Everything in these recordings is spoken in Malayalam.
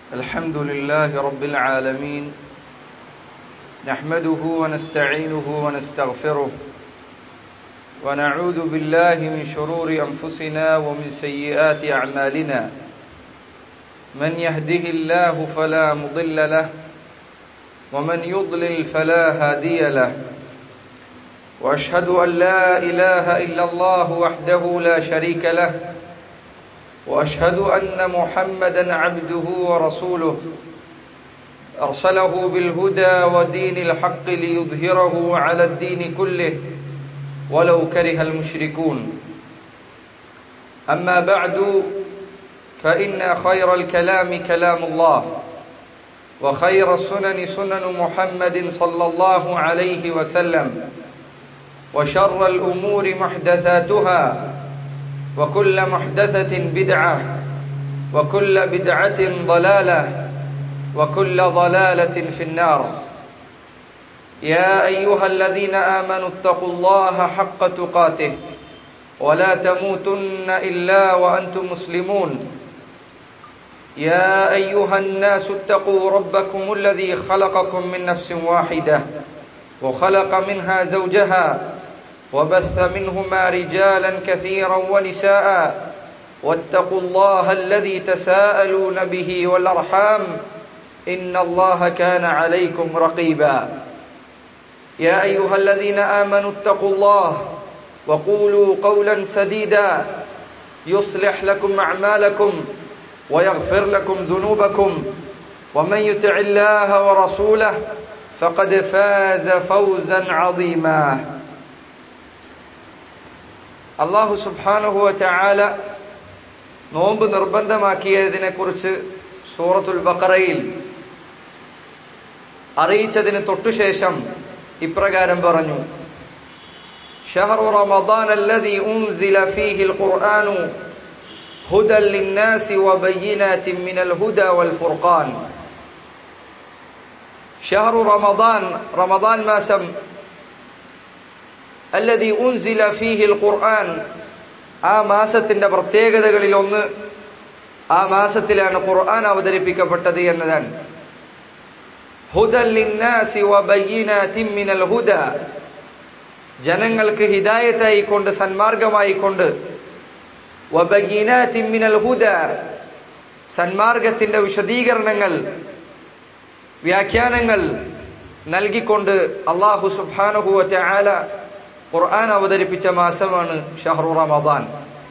الحمد لله رب العالمين نحمده ونستعينه ونستغفره ونعوذ بالله من شرور أنفسنا ومن سيئات أعمالنا من يهده الله فلا مضل له ومن يضلل فلا هادي له واشهد ان لا اله الا الله وحده لا شريك له واشهد ان محمدا عبده ورسوله ارسله بالهدى ودين الحق ليظهره على الدين كله ولو كره المشركون اما بعد فان خير الكلام كلام الله وخير السنن سنن محمد صلى الله عليه وسلم وشر الأمور محدثاتها وكل محدثة بدعة وكل بدعة ضلالة وكل ضلالة في النار يا أيها الذين آمنوا اتقوا الله حق تقاته ولا تموتن إلا وأنتم مسلمون يا أيها الناس اتقوا ربكم الذي خلقكم من نفس واحدة وخلق منها زوجها وبث منهما رجالا كثيرا ونساء واتقوا الله الذي تساءلون به والأرحام إن الله كان عليكم رقيبا يا أيها الذين آمنوا اتقوا الله وقولوا قولا سديدا يصلح لكم أعمالكم ويغفر لكم ذنوبكم ومن يطع الله ورسوله فقد فاز فوزا عظيما അള്ളാഹു സുബാനുഹുവ ചായാല നോമ്പ് നിർബന്ധമാക്കിയതിനെ കുറിച്ച് സൂറത്തുൽ ബക്കറയിൽ അറിയിച്ചതിന് തൊട്ടുശേഷം ഇപ്രകാരം പറഞ്ഞു شهر رمضان الذي أنزل فيه القرآن هدى للناس وبينات من الهدى والفرقان شهر رمضان رمضان ما سم الذي أنزل فيه القرآن ആ മാസത്തിന്റെ പ്രത്യേകതകളിൽ ഒന്ന് ആ മാസത്തിലാണ് ഖുർആൻ അവതരിപ്പിക്കപ്പെട്ടത് എന്നതാണ് ഹുദ ജനങ്ങൾക്ക് ഹിദായത്തായി കൊണ്ട് സന്മാർഗമായി കൊണ്ട് ഹുദ സന്മാർഗത്തിന്റെ വിശദീകരണങ്ങൾ വ്യാഖ്യാനങ്ങൾ നൽകിക്കൊണ്ട് അള്ളാഹു സുബാനുഭൂവറ്റ ആല ഖുർആൻ അവതരിപ്പിച്ച മാസമാണ് ഷഹ്റു റമദാൻ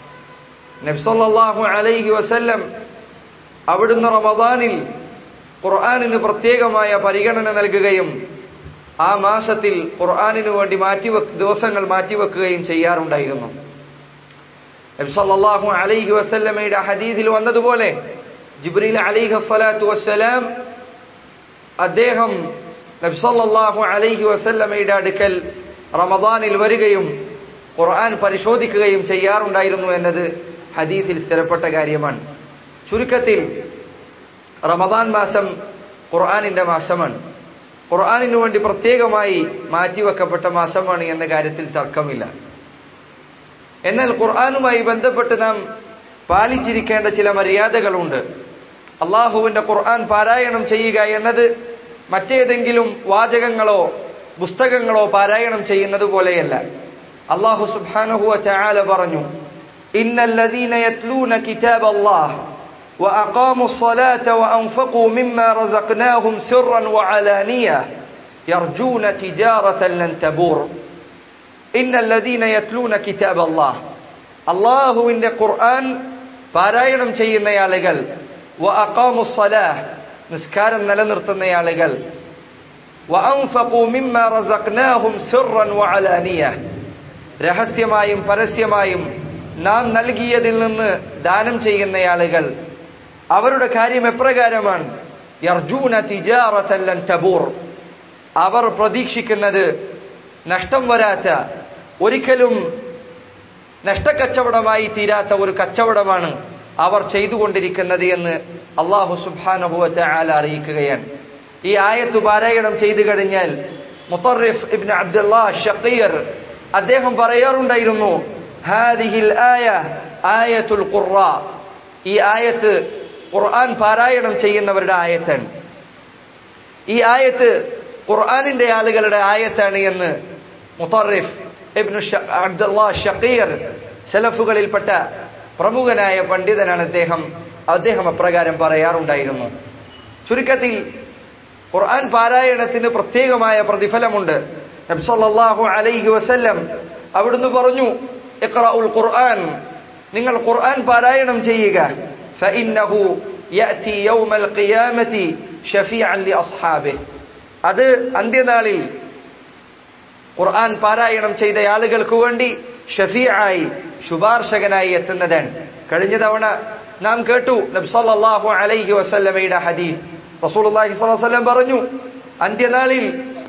നബ്സല്ലാഹു അലൈഹി വസല്ലം അവിടുന്ന് റമദാനിൽ ഖുർആാനിന് പ്രത്യേകമായ പരിഗണന നൽകുകയും ആ മാസത്തിൽ ഖുർആാനിനു വേണ്ടി മാറ്റിവെ ദിവസങ്ങൾ മാറ്റിവെക്കുകയും ചെയ്യാറുണ്ടായിരുന്നു നബ്സല്ലാഹു അലൈഹി വസല്ലമയുടെ ഹദീദിൽ വന്നതുപോലെ ജിബ്രീൽ അലിഹി സ്വലാത്തു വസ്സലാം അദ്ദേഹം നബ്സല്ലാഹു അലൈഹി വസല്ലമയുടെ അടുക്കൽ റമദാനിൽ വരികയും ഖുർആൻ പരിശോധിക്കുകയും ചെയ്യാറുണ്ടായിരുന്നു എന്നത് ഹദീസിൽ സ്ഥിരപ്പെട്ട കാര്യമാണ് ചുരുക്കത്തിൽ റമദാൻ മാസം ഖുർആാനിന്റെ മാസമാണ് ഖുർആാനിനു വേണ്ടി പ്രത്യേകമായി മാറ്റിവെക്കപ്പെട്ട മാസമാണ് എന്ന കാര്യത്തിൽ തർക്കമില്ല എന്നാൽ ഖുർആാനുമായി ബന്ധപ്പെട്ട് നാം പാലിച്ചിരിക്കേണ്ട ചില മര്യാദകളുണ്ട് അള്ളാഹുവിന്റെ ഖുർആൻ പാരായണം ചെയ്യുക എന്നത് മറ്റേതെങ്കിലും വാചകങ്ങളോ പുസ്തകങ്ങളോ പാരായണം ചെയ്യുന്നത് പോലെയല്ല അള്ളാഹു സുബ്ഹാനഹു ചായാല പറഞ്ഞു ഇന്നല്ലദീന യത്ലൂന കിതാബ് അല്ലാഹ് وأقاموا الصلاة وأنفقوا مما رزقناهم سرا وعلانية يرجون تجارة لن تبور إن الذين يتلون كتاب الله الله إن القرآن പാരായണം ചെയ്യുന്നയാളുകൾ وأقاموا الصلاة നിസ്കാരം നിലനിർത്തുന്നയാളുകൾ وأنفقوا مما رزقناهم سرا وعلانية രഹസ്യമായും പരസ്യമായും നാം നൽകിയതിൽ നിന്ന് ദാനം ചെയ്യുന്നയാളുകൾ അവരുടെ കാര്യം എപ്രകാരമാണ് യർജൂന തിജാറത്തല്ലൻ തബൂർ അവർ പ്രതീക്ഷിക്കുന്നത് നഷ്ടം വരാത്ത ഒരിക്കലും നഷ്ടക്കച്ചവടമായി തീരാത്ത ഒരു കച്ചവടമാണ് അവർ ചെയ്തുകൊണ്ടിരിക്കുന്നത് എന്ന് അള്ളാഹു സുബാനഹുവറ്റ ആല അറിയിക്കുകയാണ് ഈ ആയത്ത് പാരായണം ചെയ്തു കഴിഞ്ഞാൽ മുത്തറിഫ് ഇബ്ൻ അബ്ദുല്ലാ ഷക്കീർ അദ്ദേഹം പറയാറുണ്ടായിരുന്നു ഹാദിഹിൽ ആയ ആയത്തുൽ ഖുറ ഈ ആയത്ത് ഖുർആൻ പാരായണം ചെയ്യുന്നവരുടെ ആയത്താണ് ഈ ആയത്ത് ഖുർആനിന്റെ ആളുകളുടെ ആയത്താണ് എന്ന് മുത്തറിഫ് ഇബ്നു അബ്ദുല്ലാ ഷക്കീർ സലഫുകളിൽപ്പെട്ട പ്രമുഖനായ പണ്ഡിതനാണ് അദ്ദേഹം അദ്ദേഹം അപ്രകാരം പറയാറുണ്ടായിരുന്നു ചുരുക്കത്തിൽ ഖുർആൻ പാരായണത്തിന് പ്രത്യേകമായ പ്രതിഫലമുണ്ട് നബ്സല്ലാഹു അലൈഹി വസല്ലം അവിടുന്ന് പറഞ്ഞു ഇഖ്റഉൽ ഖുർആൻ നിങ്ങൾ ഖുർആൻ പാരായണം ചെയ്യുക ഫഇന്നഹു യഅതി യൗമൽ ഖിയാമത്തി ഷഫീഅൻ ലി അസ്ഹാബിഹി അത് അന്ത്യനാളിൽ ഖുർആൻ പാരായണം ചെയ്ത ആളുകൾക്ക് വേണ്ടി ഷഫീആയി ശുപാർശകനായി എത്തുന്നതാണ് കഴിഞ്ഞ തവണ നാം കേട്ടു നബ്സല്ലാഹു അലൈഹി വസല്ലമയുടെ ഹദീസ് റസൂലുള്ളാഹി സ്വല്ലല്ലാഹു അലൈഹി വസല്ലം പറഞ്ഞു അന്ത്യനാളിൽ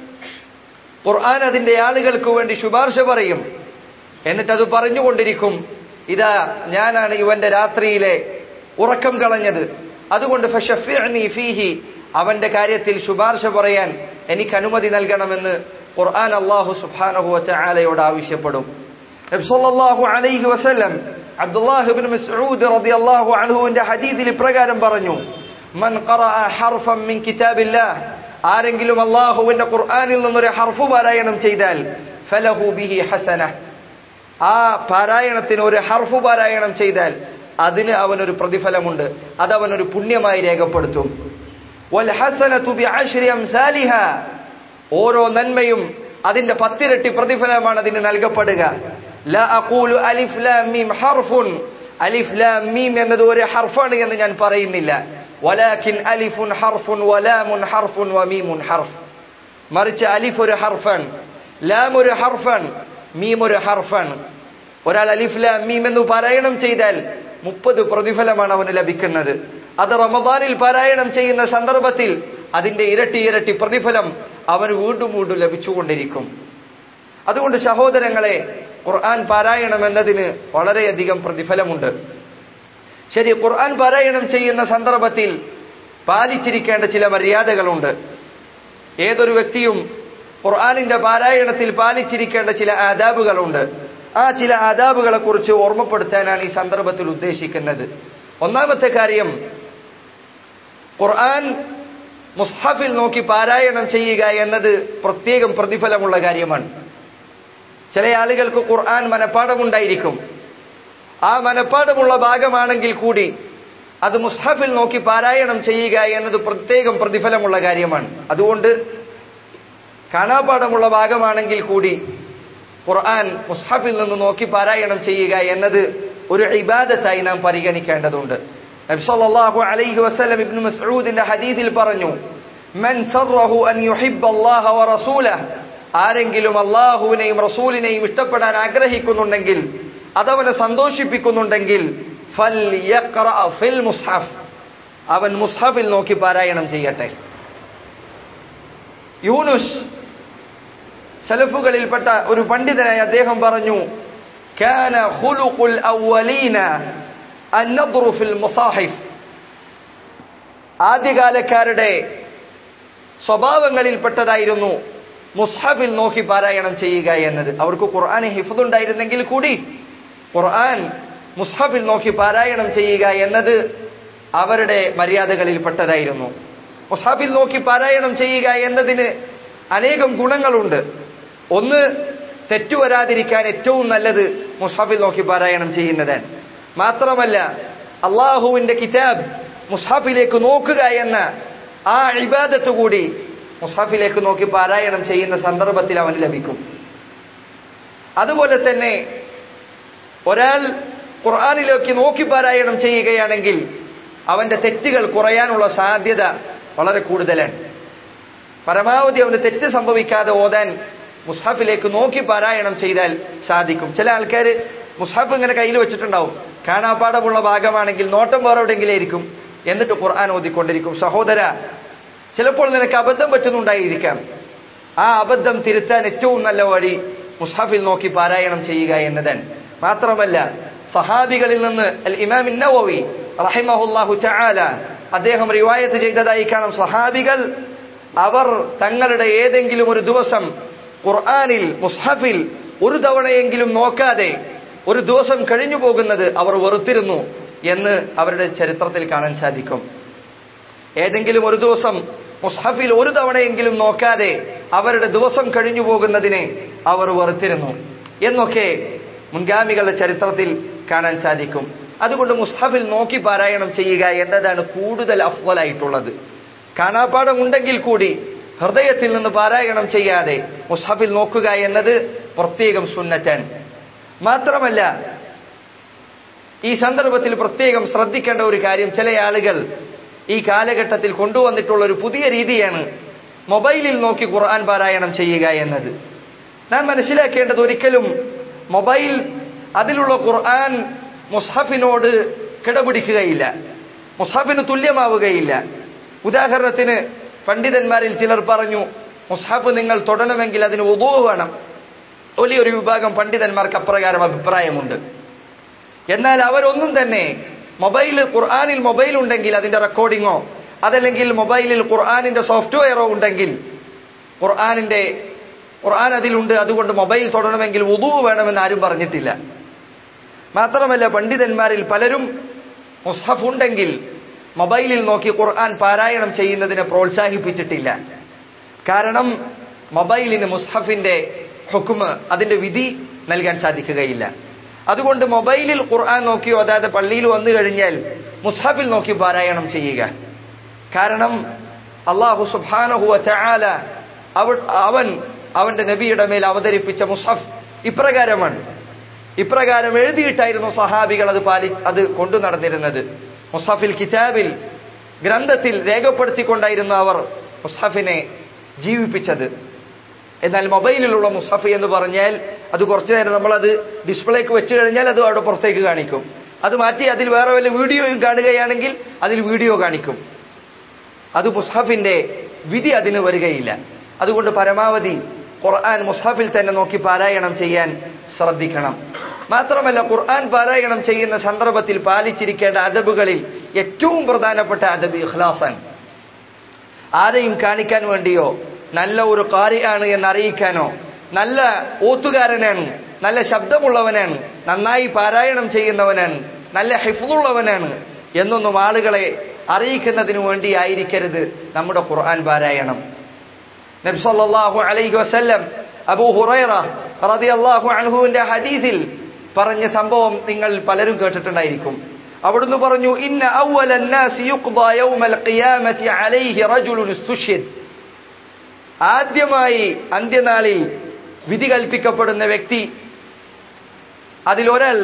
ഖുർആൻ അതിന്റെ ആളുകൾക്ക് വേണ്ടി ശുപാർശ പറയും എന്നിട്ട് അത് പറഞ്ഞുകൊണ്ടിരിക്കും ഇതാ ഞാനാണ് ഇവന്റെ രാത്രിയിലെ ഉറക്കം കളഞ്ഞത് അതുകൊണ്ട് ഫഷഫിഅ്നി ഫീഹി അവന്റെ കാര്യത്തിൽ ശുപാർശ പറയാൻ എനിക്ക് അനുമതി നൽകണമെന്ന് ഖുർആൻ അള്ളാഹു സുബ്ഹാനഹു വതആലയോട് ആവശ്യപ്പെടും നബി സല്ലല്ലാഹു അലൈഹി വസല്ലം അബ്ദുല്ലാഹ് ഇബ്നു മസ്ഊദ് റളിയല്ലാഹു അൻഹുവിന്റെ ഹദീസിൽ ഇപ്രകാരം പറഞ്ഞു മൻ ഖറഅ ഹർഫൻ മിൻ കിതാബില്ലാഹ് ആരെങ്കിലും അള്ളാഹുവിന്റെ ഖുർആനിൽ നിന്നൊരു ഹർഫ് പാരായണം ചെയ്താൽ ഫലഹു ബിഹി ഹസന ആ പാരായണത്തിന് ഒരു ഹർഫ് പാരായണം ചെയ്താൽ അതിന് അവനൊരു പ്രതിഫലമുണ്ട് അത് അവനൊരു പുണ്യമായി രേഖപ്പെടുത്തും വൽഹസനതു ബിഅശ്രി അംസാലിഹ ഓരോ നന്മയും അതിന്റെ പത്തിരട്ടി പ്രതിഫലമാണ് അതിന് നൽകപ്പെടുക ലാ അഖൂലു അലിഫ് ലാം മീം ഹർഫുൻ അലിഫ് ലാം മീം എന്നത് ഒരു ഹർഫാണ് എന്ന് ഞാൻ പറയുന്നില്ല വലാകിൻ അലിഫുൻ ഹർഫുൻ വലാമുൻ ഹർഫുൻ വമീമുൻ ഹർഫ് മറിച്ച് അലിഫ് ഒരു ഹർഫാൻ ലാം ഒരു ഹർഫാൻ മീം ഒരു ഹർഫാൻ ഒരാൾ അലിഫ് ലാം മീം എന്ന് പാരായണം ചെയ്താൽ മുപ്പത് പ്രതിഫലമാണ് അവന് ലഭിക്കുന്നത് അത് റമദാനിൽ പാരായണം ചെയ്യുന്ന സന്ദർഭത്തിൽ അതിന്റെ ഇരട്ടി ഇരട്ടി പ്രതിഫലം അവന് വീണ്ടും വീണ്ടും ലഭിച്ചുകൊണ്ടിരിക്കും അതുകൊണ്ട് സഹോദരങ്ങളെ ഖുർആൻ പാരായണം എന്നതിന് വളരെയധികം പ്രതിഫലമുണ്ട് ശരി ഖുർആൻ പാരായണം ചെയ്യുന്ന സന്ദർഭത്തിൽ പാലിച്ചിരിക്കേണ്ട ചില മര്യാദകളുണ്ട് ഏതൊരു വ്യക്തിയും ഖുർആാനിന്റെ പാരായണത്തിൽ പാലിച്ചിരിക്കേണ്ട ചില ആദാബുകളുണ്ട് ആ ചില ആദാബുകളെ കുറിച്ച് ഓർമ്മപ്പെടുത്താനാണ് ഈ സന്ദർഭത്തിൽ ഉദ്ദേശിക്കുന്നത് ഒന്നാമത്തെ കാര്യം ഖുർആൻ മുസ്ഹഫിൽ നോക്കി പാരായണം ചെയ്യുക എന്നത് പ്രത്യേകം പ്രതിഫലമുള്ള കാര്യമാണ് ചില ആളുകൾക്ക് ഖുർആൻ മനഃപ്പാടമുണ്ടായിരിക്കും ആ മനഃപ്പാടമുള്ള ഭാഗമാണെങ്കിൽ കൂടി അത് മുസ്ഹഫിൽ നോക്കി പാരായണം ചെയ്യുക എന്നത് പ്രത്യേകം പ്രതിഫലമുള്ള കാര്യമാണ് അതുകൊണ്ട് കാണാപാഠമുള്ള ഭാഗമാണെങ്കിൽ കൂടി ഖുർആൻ മുസ്ഹഫിൽ നിന്ന് നോക്കി പാരായണം ചെയ്യുക എന്നത് ഒരു ഇബാദത്തായി നാം പരിഗണിക്കേണ്ടതുണ്ട് നബി സല്ലല്ലാഹു അലൈഹി വസല്ലം ഇബ്നു മസ്ഊദിന്റെ ഹദീസിൽ പറഞ്ഞു മൻ സർറഹു അൻ യുഹിബ്ബ അല്ലാഹ വ റസൂലഹു ആരെങ്കിലും അള്ളാഹുവിനെയും റസൂലിനെയും ഇഷ്ടപ്പെടാൻ ആഗ്രഹിക്കുന്നുണ്ടെങ്കിൽ അതവനെ സന്തോഷിപ്പിക്കുന്നുണ്ടെങ്കിൽ ഫൽ യഖ്റഅ ഫിൽ മുസ്ഹഫ് അവൻ മുസ്ഹഫിൽ നോക്കി പാരായണം ചെയ്യട്ടെ യൂനുസ് സലഫുകളിൽപ്പെട്ട ഒരു പണ്ഡിതനായി അദ്ദേഹം പറഞ്ഞു كان خلق الأولين النظر في المصاحف ആദ്യകാലക്കാരുടെ സ്വഭാവങ്ങളിൽപ്പെട്ടതായിരുന്നു മുസ്ഹഫിൽ നോക്കി പാരായണം ചെയ്യുക എന്നത് അവർക്ക് ഖുർആൻ ഹിഫുദ് ഉണ്ടായിരുന്നെങ്കിൽ കൂടി ഖുർആൻ മുസ്ഹഫിൽ നോക്കി പാരായണം ചെയ്യുക എന്നത് അവരുടെ മര്യാദകളിൽപ്പെട്ടതായിരുന്നു മുസ്ഹഫിൽ നോക്കി പാരായണം ചെയ്യുക എന്നതിന് അനേകം ഗുണങ്ങളുണ്ട് ഒന്ന് തെറ്റുവരാതിരിക്കാൻ ഏറ്റവും നല്ലത് മുസ്ഹഫിൽ നോക്കി പാരായണം ചെയ്യുന്നതാണ് മാത്രമല്ല അള്ളാഹുവിന്റെ കിതാബ് മുസ്ഹഫിലേക്ക് നോക്കുക എന്ന ആ ഇബാദത്ത് കൂടി മുസ്ഹഫിലേക്ക് നോക്കി പാരായണം ചെയ്യുന്ന സന്ദർഭത്തിൽ അവന് ലഭിക്കും അതുപോലെ തന്നെ ഒരാൾ ഖുർആാനിലേക്ക് നോക്കി പാരായണം ചെയ്യുകയാണെങ്കിൽ അവന്റെ തെറ്റുകൾ കുറയാനുള്ള സാധ്യത വളരെ കൂടുതലാണ് പരമാവധി അവന് തെറ്റ് സംഭവിക്കാതെ ഓതാൻ മുസ്ഹഫിലേക്ക് നോക്കി പാരായണം ചെയ്താൽ സാധിക്കും ചില ആൾക്കാർ മുസ്ഹഫ് ഇങ്ങനെ കയ്യിൽ വെച്ചിട്ടുണ്ടാവും കാണാപ്പാടമുള്ള ഭാഗമാണെങ്കിൽ നോട്ടം വേറെ എവിടെയെങ്കിലും ആയിരിക്കും എന്നിട്ട് ഖുർആൻ ഓതിക്കൊണ്ടിരിക്കും സഹോദര ചിലപ്പോൾ നിനക്ക് അബദ്ധം പറ്റുന്നുണ്ടായിരിക്കാം ആ അബദ്ധം തിരുത്താൻ ഏറ്റവും നല്ല വഴി മുസ്ഹഫിൽ നോക്കി പാരായണം ചെയ്യുക എന്നതാണ് മാത്രമല്ല സഹാബികളിൽ നിന്ന് അൽ ഇമാം നവവി റഹിമഹുല്ലാഹു ചാല അദ്ദേഹം റിവായത്ത് ചെയ്തതായി കാണാം സഹാബികൾ അവർ തങ്ങളുടെ ഏതെങ്കിലും ഒരു ദിവസം ഖുർആാനിൽ മുസ്ഹഫിൽ ഒരു തവണയെങ്കിലും നോക്കാതെ ഒരു ദിവസം കഴിഞ്ഞു പോകുന്നത് അവർ വെറുത്തിരുന്നു എന്ന് അവരുടെ ചരിത്രത്തിൽ കാണാൻ സാധിക്കും ഏതെങ്കിലും ഒരു ദിവസം മുസ്ഹഫിൽ ഒരു തവണയെങ്കിലും നോക്കാതെ അവരുടെ ദിവസം കഴിഞ്ഞു പോകുന്നതിനെ അവർ വെറുത്തിരുന്നു എന്നൊക്കെ മുൻഗാമികളുടെ ചരിത്രത്തിൽ കാണാൻ സാധിക്കും അതുകൊണ്ട് മുസ്ഹഫിൽ നോക്കി പാരായണം ചെയ്യുക എന്നതാണ് കൂടുതൽ അഫ്വലായിട്ടുള്ളത് കാണാപ്പാടം ഉണ്ടെങ്കിൽ കൂടി ഹൃദയത്തിൽ നിന്ന് പാരായണം ചെയ്യാതെ മുസ്ഹഫിൽ നോക്കുക എന്നത് പ്രത്യേകം സുന്നറ്റാണ് മാത്രമല്ല ഈ സന്ദർഭത്തിൽ പ്രത്യേകം ശ്രദ്ധിക്കേണ്ട ഒരു കാര്യം ചില ആളുകൾ ഈ കാലഘട്ടത്തിൽ കൊണ്ടുവന്നിട്ടുള്ള ഒരു പുതിയ രീതിയാണ് മൊബൈലിൽ നോക്കി ഖുർആൻ പാരായണം ചെയ്യുക എന്നത് നാം മനസ്സിലാക്കേണ്ടത് ഒരിക്കലും മൊബൈൽ അതിലുള്ള ഖുർആൻ മുസ്ഹഫിനോട് കിടപിടിക്കുകയില്ല മുസ്ഹഫിന് തുല്യമാവുകയില്ല ഉദാഹരണത്തിന് പണ്ഡിതന്മാരിൽ ചിലർ പറഞ്ഞു മുസ്ഹഫ് നിങ്ങൾ തൊടണമെങ്കിൽ അതിന് ഉദോ വേണം വലിയൊരു വിഭാഗം പണ്ഡിതന്മാർക്ക് അപ്രകാരം അഭിപ്രായമുണ്ട് എന്നാൽ അവരൊന്നും തന്നെ മൊബൈൽ ഖുർആാനിൽ മൊബൈൽ ഉണ്ടെങ്കിൽ അതിന്റെ റെക്കോർഡിങ്ങോ അതല്ലെങ്കിൽ മൊബൈലിൽ ഖുർആാനിന്റെ സോഫ്റ്റ്വെയറോ ഉണ്ടെങ്കിൽ ഖുർആാനിന്റെ ഖുർആൻ അതിലുണ്ട് അതുകൊണ്ട് മൊബൈൽ തൊടണമെങ്കിൽ ഉദു വേണമെന്ന് ആരും പറഞ്ഞിട്ടില്ല മാത്രമല്ല പണ്ഡിതന്മാരിൽ പലരും മുസ്ഹഫ് ഉണ്ടെങ്കിൽ മൊബൈലിൽ നോക്കി ഖുർആൻ പാരായണം ചെയ്യുന്നതിനെ പ്രോത്സാഹിപ്പിച്ചിട്ടില്ല കാരണം മൊബൈലിന് മുസ്ഹഫിന്റെ ഹുക്കുമ് അതിന്റെ വിധി നൽകാൻ സാധിക്കുകയില്ല അതുകൊണ്ട് മൊബൈലിൽ ഖുർആൻ നോക്കിയോ അതായത് പള്ളിയിൽ വന്നു കഴിഞ്ഞാൽ മുസ്ഹഫിൽ നോക്കി പാരായണം ചെയ്യുക കാരണം അള്ളാഹു സുബാനഹുവ ചാല അവൻ അവന്റെ നബിയുടെ മേൽ അവതരിപ്പിച്ച മുസഫ് ഇപ്രകാരമാണ് ഇപ്രകാരം എഴുതിയിട്ടായിരുന്നു സഹാബികൾ അത് പാലി അത് കൊണ്ടു നടന്നിരുന്നത് മുസഫിൽ കിതാബിൽ ഗ്രന്ഥത്തിൽ രേഖപ്പെടുത്തിക്കൊണ്ടായിരുന്നു അവർ മുസഫിനെ ജീവിപ്പിച്ചത് എന്നാൽ മൊബൈലിലുള്ള മുസഫ് എന്ന് പറഞ്ഞാൽ അത് കുറച്ചു നേരം നമ്മളത് ഡിസ്പ്ലേക്ക് വെച്ച് കഴിഞ്ഞാൽ അത് അവിടെ പുറത്തേക്ക് കാണിക്കും അത് മാറ്റി അതിൽ വേറെ വല്ല വീഡിയോയും കാണുകയാണെങ്കിൽ അതിൽ വീഡിയോ കാണിക്കും അത് മുസ്ഹഫിന്റെ വിധി അതിന് വരികയില്ല അതുകൊണ്ട് പരമാവധി ഖുർആൻ മുസ്ഹഫിൽ തന്നെ നോക്കി പാരായണം ചെയ്യാൻ ശ്രദ്ധിക്കണം മാത്രമല്ല ഖുർആൻ പാരായണം ചെയ്യുന്ന സന്ദർഭത്തിൽ പാലിച്ചിരിക്കേണ്ട അദബുകളിൽ ഏറ്റവും പ്രധാനപ്പെട്ട അദബ് ഇഖ്ലാസാണ് ആരെയും കാണിക്കാൻ വേണ്ടിയോ നല്ല ഒരു കാരി ആണ് എന്ന് അറിയിക്കാനോ നല്ല ഓത്തുകാരനാണ് നല്ല ശബ്ദമുള്ളവനാണ് നന്നായി പാരായണം ചെയ്യുന്നവനാണ് നല്ല ഹിഫുള്ളവനാണ് എന്നൊന്നും ആളുകളെ അറിയിക്കുന്നതിനു വേണ്ടി ആയിരിക്കരുത് നമ്മുടെ ഖുർആൻ പാരായണം നബ്സല്ലാഹു അലൈഹി വസല്ലം അബൂ ഹുറൈറ റളിയല്ലാഹു അൻഹുവിന്റെ ഹദീസിൽ പറഞ്ഞ സംഭവം നിങ്ങൾ പലരും കേട്ടിട്ടുണ്ടായിരിക്കും അവിടുന്ന് പറഞ്ഞു ഇന്ന അവ്വല الناس يقضى يوم القيامة عليه رجل استشهد ആദ്യമായി അന്ത്യനാളിൽ വിധി കൽപ്പിക്കപ്പെടുന്ന വ്യക്തി അതിലൊരാൾ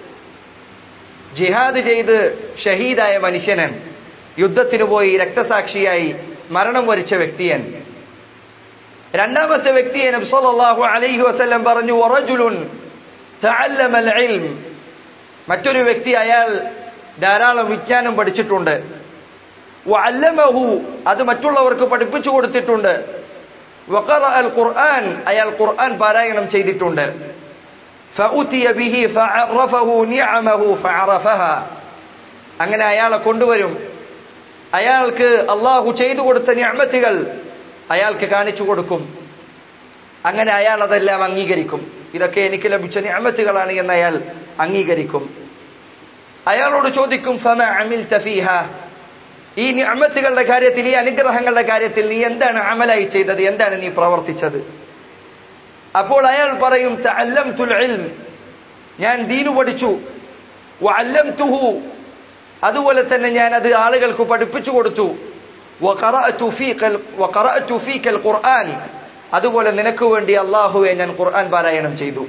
ജിഹാദ് ചെയ്ത് ഷഹീദായ മനുഷ്യനാണ് യുദ്ധത്തിനു പോയി രക്തസാക്ഷിയായി മരണം വരിച്ച വ്യക്തിയാണ് രണ്ടാമത്തെ വ്യക്തിയെ നബ്സല്ലാഹു അലൈഹി വസല്ലം പറഞ്ഞു വറജുലുൻ തഅല്ലമൽ ഇൽം മറ്റൊരു വ്യക്തി അയാൾ ധാരാളം വിജ്ഞാനം പഠിച്ചിട്ടുണ്ട് വഅല്ലമഹു അത് മറ്റുള്ളവർക്ക് പഠിപ്പിച്ചു കൊടുത്തിട്ടുണ്ട് വഖറ അൽ ഖുർആൻ അയാൾ ഖുർആൻ പാരായണം ചെയ്തിട്ടുണ്ട് فأتي به فعرفه نعمه فعرفها അങ്ങനെ അയാളെ കൊണ്ടുവരും അയാൾക്ക് അള്ളാഹു ചെയ്തു കൊടുത്ത ഞാമത്തുകൾ അയാൾക്ക് കാണിച്ചു കൊടുക്കും അങ്ങനെ അയാൾ അതെല്ലാം അംഗീകരിക്കും ഇതൊക്കെ എനിക്ക് ലഭിച്ച ഞാമത്തുകളാണ് എന്ന് അയാൾ അംഗീകരിക്കും അയാളോട് ചോദിക്കും ഫമ അമിൽ തഫീഹ ഈ ഞാമത്തുകളുടെ കാര്യത്തിൽ ഈ അനുഗ്രഹങ്ങളുടെ കാര്യത്തിൽ നീ എന്താണ് അമലായി ചെയ്തത് എന്താണ് നീ പ്രവർത്തിച്ചത് അപ്പോൾ അയാൾ പറയും തഅല്ലംതുൽ ഇൽം ഞാൻ ദീനു പഠിച്ചു വഅല്ലംതുഹു അതുപോലെ തന്നെ ഞാൻ അത് ആളുകൾക്ക് പഠിപ്പിച്ചു കൊടുത്തു വഖറഅതു ഫീഖൽ വഖറഅതു ഫീക്കൽ ഖുർആൻ അതുപോലെ നിനക്ക് വേണ്ടി അല്ലാഹുവെ ഞാൻ ഖുർആൻ പാരായണം ചെയ്തു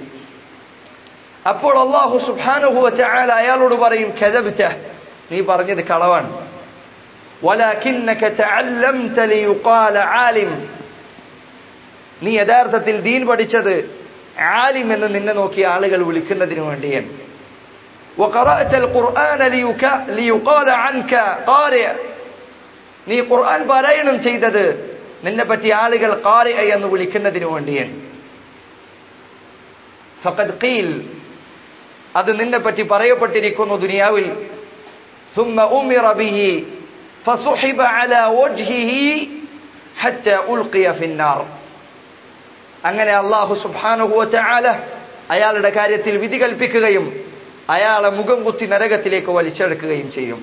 അപ്പോൾ അല്ലാഹു സുബ്ഹാനഹു വതആല അയാളോട് പറയും കദബ്ത നീ പറഞ്ഞത് കളവാണ് വലാകിന്നക തഅല്ലംത ലിയുഖാല ആലിം നീ യഥാർത്ഥത്തിൽ ദീൻ പഠിച്ചത് ആലിം എന്ന് നിന്നെ നോക്കി ആളുകൾ വിളിക്കുന്നതിന് വേണ്ടിയാണ് وقرأت القرآن ليقال عنك قارئ നീ ഖുർആൻ പാരായണം ചെയ്തത് നിന്നെ പറ്റി ആളുകൾ ഖാരി എന്ന് വിളിക്കുന്നതിന് വേണ്ടിയാണ് ഫഖദ് ഖീൽ അത് നിന്നെ പറ്റി പറയപ്പെട്ടിരിക്കുന്നു ദുനിയാവിൽ ثم أمر به فسحب على وجهه حتى ألقي في النار അങ്ങനെ അള്ളാഹു സുബ്ഹാനഹു വതആല അയാളുടെ കാര്യത്തിൽ വിധി കൽപ്പിക്കുകയും അയാളെ മുഖം കുത്തി നരകത്തിലേക്ക് വലിച്ചെടുക്കുകയും ചെയ്യും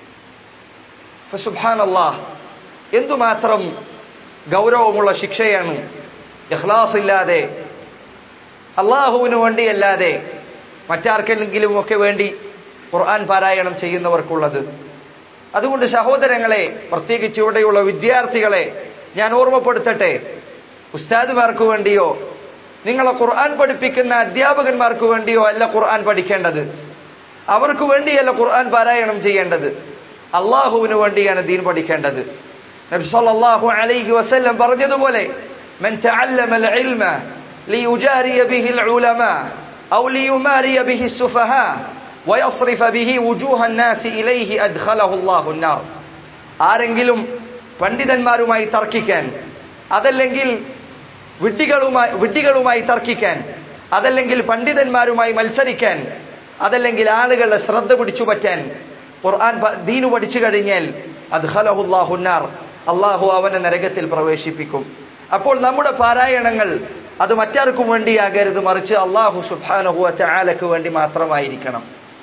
സുബാനല്ലാ എന്തുമാത്രം ഗൗരവമുള്ള ശിക്ഷയാണ് ഇഖ്ലാസ് ഇല്ലാതെ അള്ളാഹുവിന് വേണ്ടിയല്ലാതെ മറ്റാർക്കെങ്കിലും ഒക്കെ വേണ്ടി ഖുർആൻ പാരായണം ചെയ്യുന്നവർക്കുള്ളത് അതുകൊണ്ട് സഹോദരങ്ങളെ പ്രത്യേകിച്ച് ഇവിടെയുള്ള വിദ്യാർത്ഥികളെ ഞാൻ ഓർമ്മപ്പെടുത്തട്ടെ ഉസ്താദുമാർക്ക് വേണ്ടിയോ നിങ്ങളെ ഖുർആൻ പഠിപ്പിക്കുന്ന അധ്യാപകന്മാർക്ക് വേണ്ടിയോ അല്ല ഖുർആൻ പഠിക്കേണ്ടത് അവർക്ക് വേണ്ടിയല്ല ഖുർആൻ പാരായണം ചെയ്യേണ്ടത് അള്ളാഹുവിന് വേണ്ടിയാണ് ദീൻ പഠിക്കേണ്ടത് നബി സല്ലല്ലാഹു അലൈഹി വസല്ലം പറഞ്ഞതുപോലെ മൻ തഅല്ലമ العلم ليجاري به العلماء أو ليماري به السفهاء ويصرف به وجوه الناس إليه أدخله الله النار ആരെങ്കിലും പണ്ഡിതന്മാരുമായി തർക്കിക്കാൻ അതല്ലെങ്കിൽ വിഡ്ഢികളുമായി വിഡ്ഢികളുമായി തർക്കിക്കാൻ അതല്ലെങ്കിൽ പണ്ഡിതന്മാരുമായി മത്സരിക്കാൻ അതല്ലെങ്കിൽ ആളുകളുടെ ശ്രദ്ധ പിടിച്ചു പറ്റാൻ ഖുർആൻ ദീനു പഠിച്ചു കഴിഞ്ഞാൽ അദ്ഹലഹുല്ലാഹുന്നാർ അള്ളാഹു അവനെ നരകത്തിൽ പ്രവേശിപ്പിക്കും അപ്പോൾ നമ്മുടെ പാരായണങ്ങൾ അത് മറ്റാർക്കും വേണ്ടിയാകരുത് മറിച്ച് അള്ളാഹു സുബാനഹുവ ചാലക്ക് വേണ്ടി മാത്രമായിരിക്കണം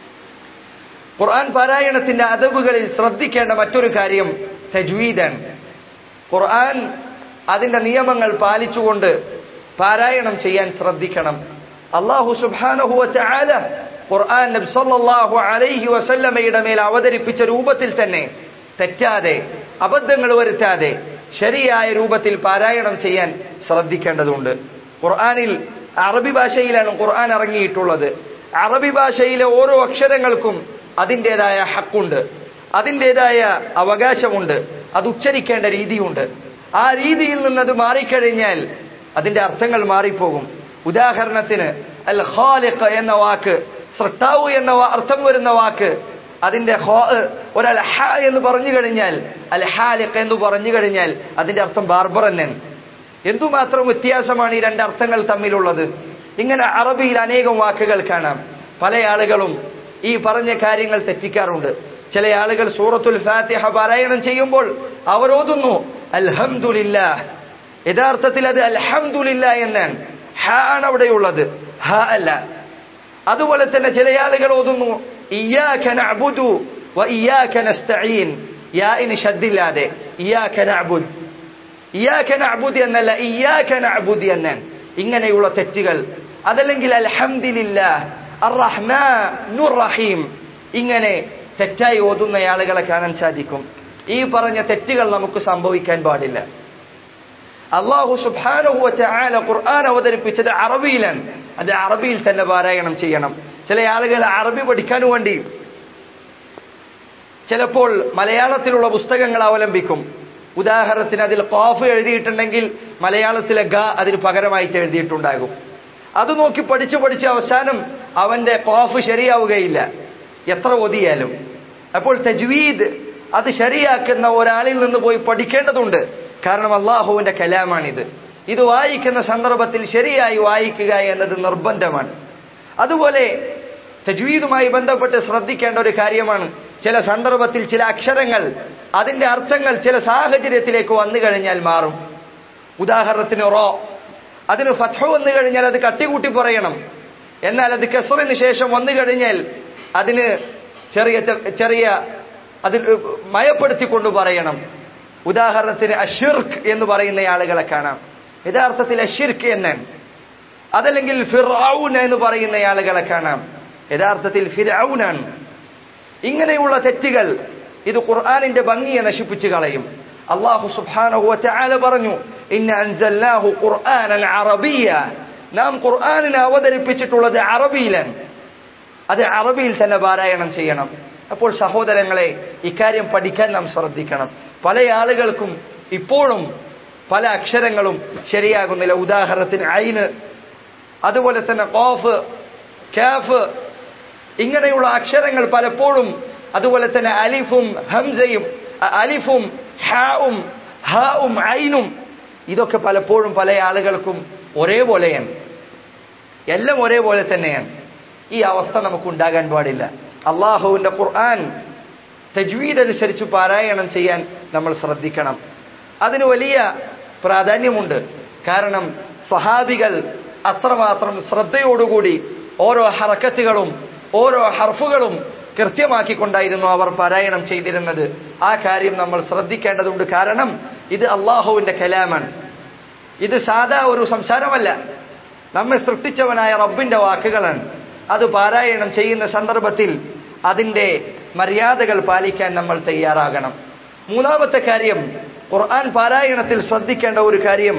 ഖുർആൻ പാരായണത്തിന്റെ അതവുകളിൽ ശ്രദ്ധിക്കേണ്ട മറ്റൊരു കാര്യം തജ്വീദാണ് ഖുർആൻ അതിന്റെ നിയമങ്ങൾ പാലിച്ചുകൊണ്ട് പാരായണം ചെയ്യാൻ ശ്രദ്ധിക്കണം അള്ളാഹു സുബാനഹുവ ചാല ഖുർആൻ നബി സല്ലല്ലാഹു അലൈഹി വസല്ലമയുടെ മേൽ അവതരിപ്പിച്ച രൂപത്തിൽ തന്നെ തെറ്റാതെ അബദ്ധങ്ങൾ വരുത്താതെ ശരിയായ രൂപത്തിൽ പാരായണം ചെയ്യാൻ ശ്രദ്ധിക്കേണ്ടതുണ്ട് ഖുർആനിൽ അറബി ഭാഷയിലാണ് ഖുർആൻ ഇറങ്ങിയിട്ടുള്ളത് അറബി ഭാഷയിലെ ഓരോ അക്ഷരങ്ങൾക്കും അതിൻ്റെതായ ഹക്കുണ്ട് അതിൻ്റെതായ അവകാശമുണ്ട് അത് ഉച്ചരിക്കേണ്ട രീതിയുണ്ട് ആ രീതിയിൽ നിന്നത് മാറിക്കഴിഞ്ഞാൽ അതിന്റെ അർത്ഥങ്ങൾ മാറിപ്പോകും ഉദാഹരണത്തിന് അൽ ഖാലിഖ് എന്ന വാക്ക് സൃഷ്ടാവ് എന്ന അർത്ഥം വരുന്ന വാക്ക് അതിന്റെ ഒരൽ ഹ എന്ന് പറഞ്ഞു കഴിഞ്ഞാൽ അൽ ഹാലിഖ് എന്ന് പറഞ്ഞു കഴിഞ്ഞാൽ അതിന്റെ അർത്ഥം ബാർബർ എന്നാണ് എന്തുമാത്രം വ്യത്യാസമാണ് ഈ രണ്ട് അർത്ഥങ്ങൾ തമ്മിലുള്ളത് ഇങ്ങനെ അറബിയിൽ അനേകം വാക്കുകൾ കാണാം പല ആളുകളും ഈ പറഞ്ഞ കാര്യങ്ങൾ തെറ്റിക്കാറുണ്ട് ചില ആളുകൾ സൂറത്തുൽ ഫാത്തിഹ പാരായണം ചെയ്യുമ്പോൾ അവരോതുന്നു അൽഹംദുലില്ല യഥാർത്ഥത്തിൽ അത് അൽഹംദുലില്ല എന്നാണ് ഹ ആണ് അവിടെയുള്ളത് ഹ അല്ല അതുപോലെ തന്നെ ചില ആളുകൾ ഓതുന്നു ഇയ്യാക നഅബുദു വ ഇയ്യാക നസ്തഈൻ യാഇന് ഷദ്ദില്ലാതെ ഇയ്യാക നഅബുദ് ഇയ്യാക നഅബുദ് എന്നല്ല ഇയ്യാക നഅബുദ് എന്നാണ് ഇങ്ങനെയുള്ള തെറ്റുകൾ അതല്ലെങ്കിൽ അൽഹംദുലില്ലാഹ് അർറഹ്മാനുർ റഹീം ഇങ്ങനെ തെറ്റായി ഓതുന്ന ആളുകളെ കാണാൻ സാധിക്കും ഈ പറഞ്ഞ തെറ്റുകൾ നമുക്ക് സംഭവിക്കാൻ പാടില്ല അള്ളാഹു സുബാനഹുവ ചാല ഖുർആൻ അവതരിപ്പിച്ചത് അറബിയിലാണ് അത് അറബിയിൽ തന്നെ പാരായണം ചെയ്യണം ചില ആളുകൾ അറബി പഠിക്കാൻ വേണ്ടി ചിലപ്പോൾ മലയാളത്തിലുള്ള പുസ്തകങ്ങൾ അവലംബിക്കും ഉദാഹരണത്തിന് അതിൽ കോഫ് എഴുതിയിട്ടുണ്ടെങ്കിൽ മലയാളത്തിലെ ഗ അതിന് പകരമായിട്ട് എഴുതിയിട്ടുണ്ടാകും അത് നോക്കി പഠിച്ചു പഠിച്ച് അവസാനം അവന്റെ കോഫ് ശരിയാവുകയില്ല എത്ര ഒതിയാലും അപ്പോൾ തജ്വീദ് അത് ശരിയാക്കുന്ന ഒരാളിൽ നിന്ന് പോയി പഠിക്കേണ്ടതുണ്ട് കാരണം അള്ളാഹുവിന്റെ കലാമാണിത് ഇത് വായിക്കുന്ന സന്ദർഭത്തിൽ ശരിയായി വായിക്കുക എന്നത് നിർബന്ധമാണ് അതുപോലെ തജ്വീദുമായി ബന്ധപ്പെട്ട് ശ്രദ്ധിക്കേണ്ട ഒരു കാര്യമാണ് ചില സന്ദർഭത്തിൽ ചില അക്ഷരങ്ങൾ അതിന്റെ അർത്ഥങ്ങൾ ചില സാഹചര്യത്തിലേക്ക് വന്നു കഴിഞ്ഞാൽ മാറും ഉദാഹരണത്തിന് റോ അതിന് ഫത്ഹ വന്നു കഴിഞ്ഞാൽ അത് കട്ടികൂട്ടി പറയണം എന്നാൽ അത് കെസറിന് ശേഷം വന്നു കഴിഞ്ഞാൽ അതിന് ചെറിയ ചെറിയ അതിൽ മയപ്പെടുത്തിക്കൊണ്ട് പറയണം ഉദാഹരണത്തിന് അഷിർക്ക് എന്ന് പറയുന്ന ആളുകളെ കാണാം യഥാർത്ഥത്തിൽ അഷിർക്ക് എന്നാണ് അതല്ലെങ്കിൽ ഫിറൌൻ എന്ന് പറയുന്ന ആളുകളെ കാണാം യഥാർത്ഥത്തിൽ ഫിറൌനാണ് ഇങ്ങനെയുള്ള തെറ്റുകൾ ഇത് ഖുർആാനിന്റെ ഭംഗിയെ നശിപ്പിച്ചു കളയും അള്ളാഹു സുബ്ഹാനഹു വതആല പറഞ്ഞു ഇന്ന അൻസൽനാഹു ഖുർആനൻ അറബിയ നാം ഖുർആനിനെ അവതരിപ്പിച്ചിട്ടുള്ളത് അറബിയിലാണ് അത് അറബിയിൽ തന്നെ പാരായണം ചെയ്യണം അപ്പോൾ സഹോദരങ്ങളെ ഇക്കാര്യം പഠിക്കാൻ നാം ശ്രദ്ധിക്കണം പല ആളുകൾക്കും ഇപ്പോഴും പല അക്ഷരങ്ങളും ശരിയാകുന്നില്ല ഉദാഹരണത്തിന് ഐന് അതുപോലെ തന്നെ കോഫ് കാഫ് ഇങ്ങനെയുള്ള അക്ഷരങ്ങൾ പലപ്പോഴും അതുപോലെ തന്നെ അലിഫും ഹംസയും അലിഫും ഹാവും ഹാവും ഐനും ഇതൊക്കെ പലപ്പോഴും പല ആളുകൾക്കും ഒരേപോലെയാണ് എല്ലാം ഒരേപോലെ തന്നെയാണ് ഈ അവസ്ഥ നമുക്ക് ഉണ്ടാകാൻ പാടില്ല അള്ളാഹുവിന്റെ ഖുർആൻ തജ്വീദ് അനുസരിച്ച് പാരായണം ചെയ്യാൻ നമ്മൾ ശ്രദ്ധിക്കണം അതിന് വലിയ പ്രാധാന്യമുണ്ട് കാരണം സഹാബികൾ അത്രമാത്രം ശ്രദ്ധയോടുകൂടി ഓരോ ഹറക്കത്തുകളും ഓരോ ഹർഫുകളും കൃത്യമാക്കിക്കൊണ്ടായിരുന്നു അവർ പാരായണം ചെയ്തിരുന്നത് ആ കാര്യം നമ്മൾ ശ്രദ്ധിക്കേണ്ടതുണ്ട് കാരണം ഇത് അള്ളാഹുവിന്റെ കലാമാണ് ഇത് സാധാ ഒരു സംസാരമല്ല നമ്മെ സൃഷ്ടിച്ചവനായ റബ്ബിന്റെ വാക്കുകളാണ് അത് പാരായണം ചെയ്യുന്ന സന്ദർഭത്തിൽ അതിന്റെ മര്യാദകൾ പാലിക്കാൻ നമ്മൾ തയ്യാറാകണം മൂന്നാമത്തെ കാര്യം ഖുർആൻ പാരായണത്തിൽ ശ്രദ്ധിക്കേണ്ട ഒരു കാര്യം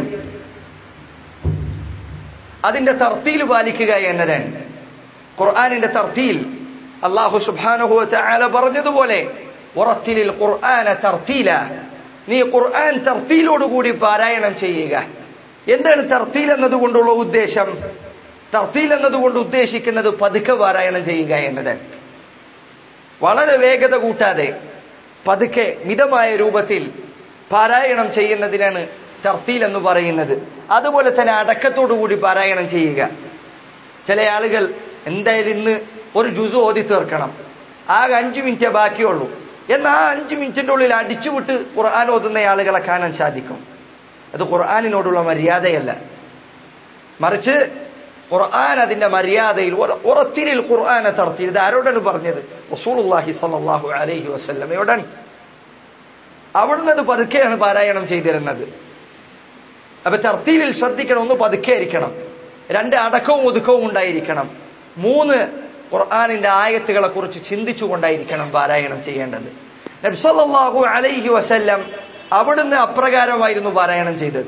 അതിന്റെ തർത്തീൽ പാലിക്കുക എന്നതാണ് ഖുർആാനിന്റെ തർത്തീൽ അള്ളാഹു സുബാനുഹു ആല പറഞ്ഞതുപോലെ ഉറത്തിലിൽ ഖുർആന തർത്തീല നീ ഖുർആൻ തർത്തീലോടുകൂടി പാരായണം ചെയ്യുക എന്താണ് തർത്തീൽ എന്നതുകൊണ്ടുള്ള ഉദ്ദേശം തർത്തീൽ എന്നതുകൊണ്ട് ഉദ്ദേശിക്കുന്നത് പതുക്കെ പാരായണം ചെയ്യുക എന്നതാണ് വളരെ വേഗത കൂട്ടാതെ പതുക്കെ മിതമായ രൂപത്തിൽ പാരായണം ചെയ്യുന്നതിനാണ് തർത്തീൽ എന്ന് പറയുന്നത് അതുപോലെ തന്നെ അടക്കത്തോടുകൂടി പാരായണം ചെയ്യുക ചില ആളുകൾ എന്തായാലും ഇന്ന് ഒരു ജുസു ഓതി തീർക്കണം ആകെ അഞ്ചു മിനിറ്റേ ബാക്കിയുള്ളൂ എന്നാൽ ആ അഞ്ചു മിനിറ്റിന്റെ ഉള്ളിൽ അടിച്ചുവിട്ട് ഖുർആൻ ഓതുന്ന ആളുകളെ കാണാൻ സാധിക്കും അത് ഖുർആാനിനോടുള്ള മര്യാദയല്ല മറിച്ച് ഖുർആൻ അതിന്റെ മര്യാദയിൽ ഉറത്തിരിൽ ഖുർആനെ തർത്തി ഇത് ആരോടാണ് പറഞ്ഞത് റസൂലുള്ളാഹി സ്വല്ലല്ലാഹു അലൈഹി വസല്ലമയോടാണ് അവിടുന്ന് അത് പതുക്കെയാണ് പാരായണം ചെയ്തിരുന്നത് അപ്പൊ തർത്തീലിൽ ശ്രദ്ധിക്കണം ഒന്ന് പതുക്കെ ആയിരിക്കണം രണ്ട് അടക്കവും ഒതുക്കവും ഉണ്ടായിരിക്കണം മൂന്ന് ഖുർആാനിന്റെ ആയത്തുകളെ കുറിച്ച് ചിന്തിച്ചുകൊണ്ടായിരിക്കണം പാരായണം ചെയ്യേണ്ടത് നബ്സല്ലാഹു അലൈഹി വസല്ലം അവിടുന്ന് അപ്രകാരമായിരുന്നു പാരായണം ചെയ്തത്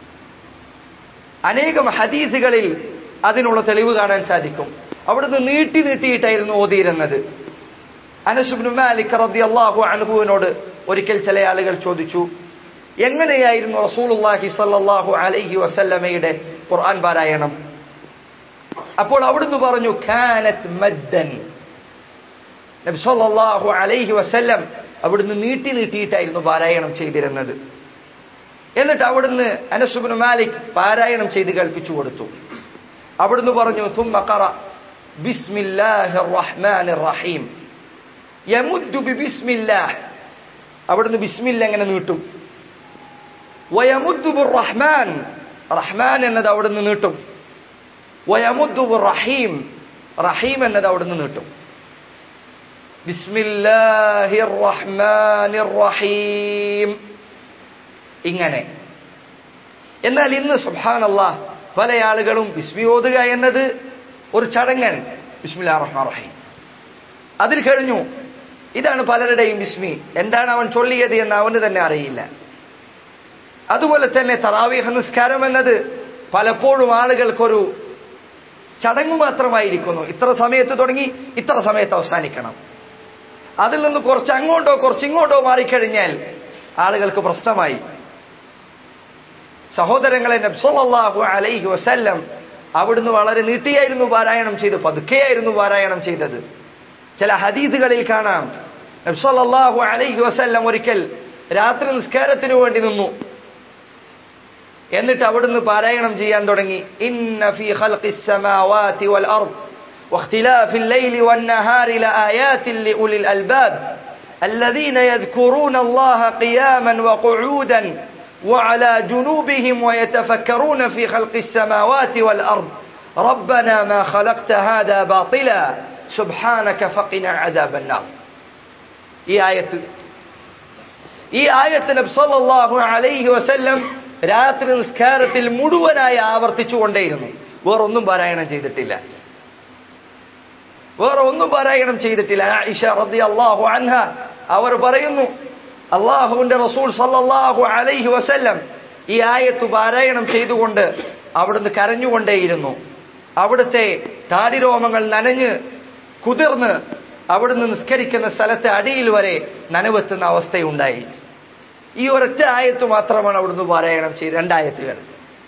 അനേകം ഹദീസുകളിൽ അതിനുള്ള തെളിവ് കാണാൻ സാധിക്കും അവിടുന്ന് നീട്ടി നീട്ടിയിട്ടായിരുന്നു ഓതിയിരുന്നത് അനസുബ്നു മാലിക് റളിയല്ലാഹു അൻഹുവിനോട് ഒരിക്കൽ ചില ആളുകൾ ചോദിച്ചു എങ്ങനെയായിരുന്നു റസൂലുള്ളാഹി സല്ലല്ലാഹു അലൈഹി വസല്ലമയുടെ ഖുർആൻ പാരായണം അപ്പോൾ അവിടുന്ന് പറഞ്ഞു ഖാനത് മദ്ദൻ നബി സല്ലല്ലാഹു അലൈഹി വസല്ലം അവിടുന്ന് നീട്ടി നീട്ടിയിട്ടായിരുന്നു പാരായണം ചെയ്തിരുന്നത് എന്നിട്ട് അവിടുന്ന് അനസുബ്നു മാലിക് പാരായണം ചെയ്ത് കൽപ്പിച്ചു കൊടുത്തു അവിടുന്ന് പറഞ്ഞു ثم قرأ بسم الله الرحمن الرحيم يمد ببسم الله അവിടുന്ന് ബിസ്മില്ല എങ്ങനെ നീട്ടും വയമുദ്ദു റഹ്മാൻ റഹ്മാൻ എന്നത് അവിടുന്ന് നീട്ടും വയമുദ്ദു റഹീം റഹീം എന്നത് അവിടുന്ന് നീട്ടും ബിസ്മില്ലാഹി റഹ്മാനി റഹീം ഇങ്ങനെ എന്നാൽ ഇന്ന് സുബാനല്ല പല ആളുകളും ബിസ്മി ഓതുക എന്നത് ഒരു ചടങ്ങാണ് ബിസ്മില്ലാ റഹ്മാൻ റഹീം അതിൽ കഴിഞ്ഞു ഇതാണ് പലരുടെയും ബിസ്മി എന്താണ് അവൻ ചൊല്ലിയത് എന്ന് അവന് തന്നെ അറിയില്ല അതുപോലെ തന്നെ തറാവീഹ നിസ്കാരം എന്നത് പലപ്പോഴും ആളുകൾക്കൊരു ചടങ്ങ് മാത്രമായിരിക്കുന്നു ഇത്ര സമയത്ത് തുടങ്ങി ഇത്ര സമയത്ത് അവസാനിക്കണം അതിൽ നിന്ന് കുറച്ച് അങ്ങോട്ടോ കുറച്ച് ഇങ്ങോട്ടോ മാറിക്കഴിഞ്ഞാൽ ആളുകൾക്ക് പ്രശ്നമായി സഹോദരങ്ങളെ നബ്സല്ലാഹു അലൈഹി വസല്ലം അവിടുന്ന് വളരെ നീട്ടിയായിരുന്നു പാരായണം ചെയ്ത് പതുക്കെയായിരുന്നു പാരായണം ചെയ്തത് ചില ഹദീദുകളിൽ കാണാം നബ്സല്ലാഹു അലൈഹി വസല്ലം ഒരിക്കൽ രാത്രി നിസ്കാരത്തിനു വേണ്ടി നിന്നു എന്നിട്ട് അവിടുന്ന് പാരായണം ചെയ്യാൻ തുടങ്ങി ഇന്ന ഫീ ഖൽഖിസ് സമാവാതി വൽ അർദ് واختلاف الليل والنهار لآيات لأولي الألباب الذين يذكرون الله قياما وقعودا وعلى جنوبهم ويتفكرون في خلق السماوات والأرض ربنا ما خلقت هذا باطلا سبحانك فقنا عذاب النار ഈ ആയത്ത് ഈ ആയത്ത് നബ്സല്ലാഹു അലൈഹി വസല്ലം രാത്രി നിസ്കാരത്തിൽ മുഴുവനായി ആവർത്തിച്ചുകൊണ്ടേയിരുന്നു വേറൊന്നും പാരായണം ചെയ്തിട്ടില്ല വേറെ ഒന്നും പാരായണം ചെയ്തിട്ടില്ല ഇഷ റദ്ദി അള്ളാഹു അൻഹ അവർ പറയുന്നു അള്ളാഹുവിന്റെ റസൂൽ സല്ലല്ലാഹു അലൈഹി വസല്ലം ഈ ആയത്ത് പാരായണം ചെയ്തുകൊണ്ട് അവിടുന്ന് കരഞ്ഞുകൊണ്ടേയിരുന്നു അവിടുത്തെ താടിരോമങ്ങൾ നനഞ്ഞ് കുതിർന്ന് അവിടുന്ന് നിസ്കരിക്കുന്ന സ്ഥലത്തെ അടിയിൽ വരെ നനവെത്തുന്ന അവസ്ഥയുണ്ടായി ഈ ഒരൊറ്റ ആയത്ത് മാത്രമാണ് അവിടുന്ന് പാരായണം ചെയ്ത് രണ്ടായത്തുകൾ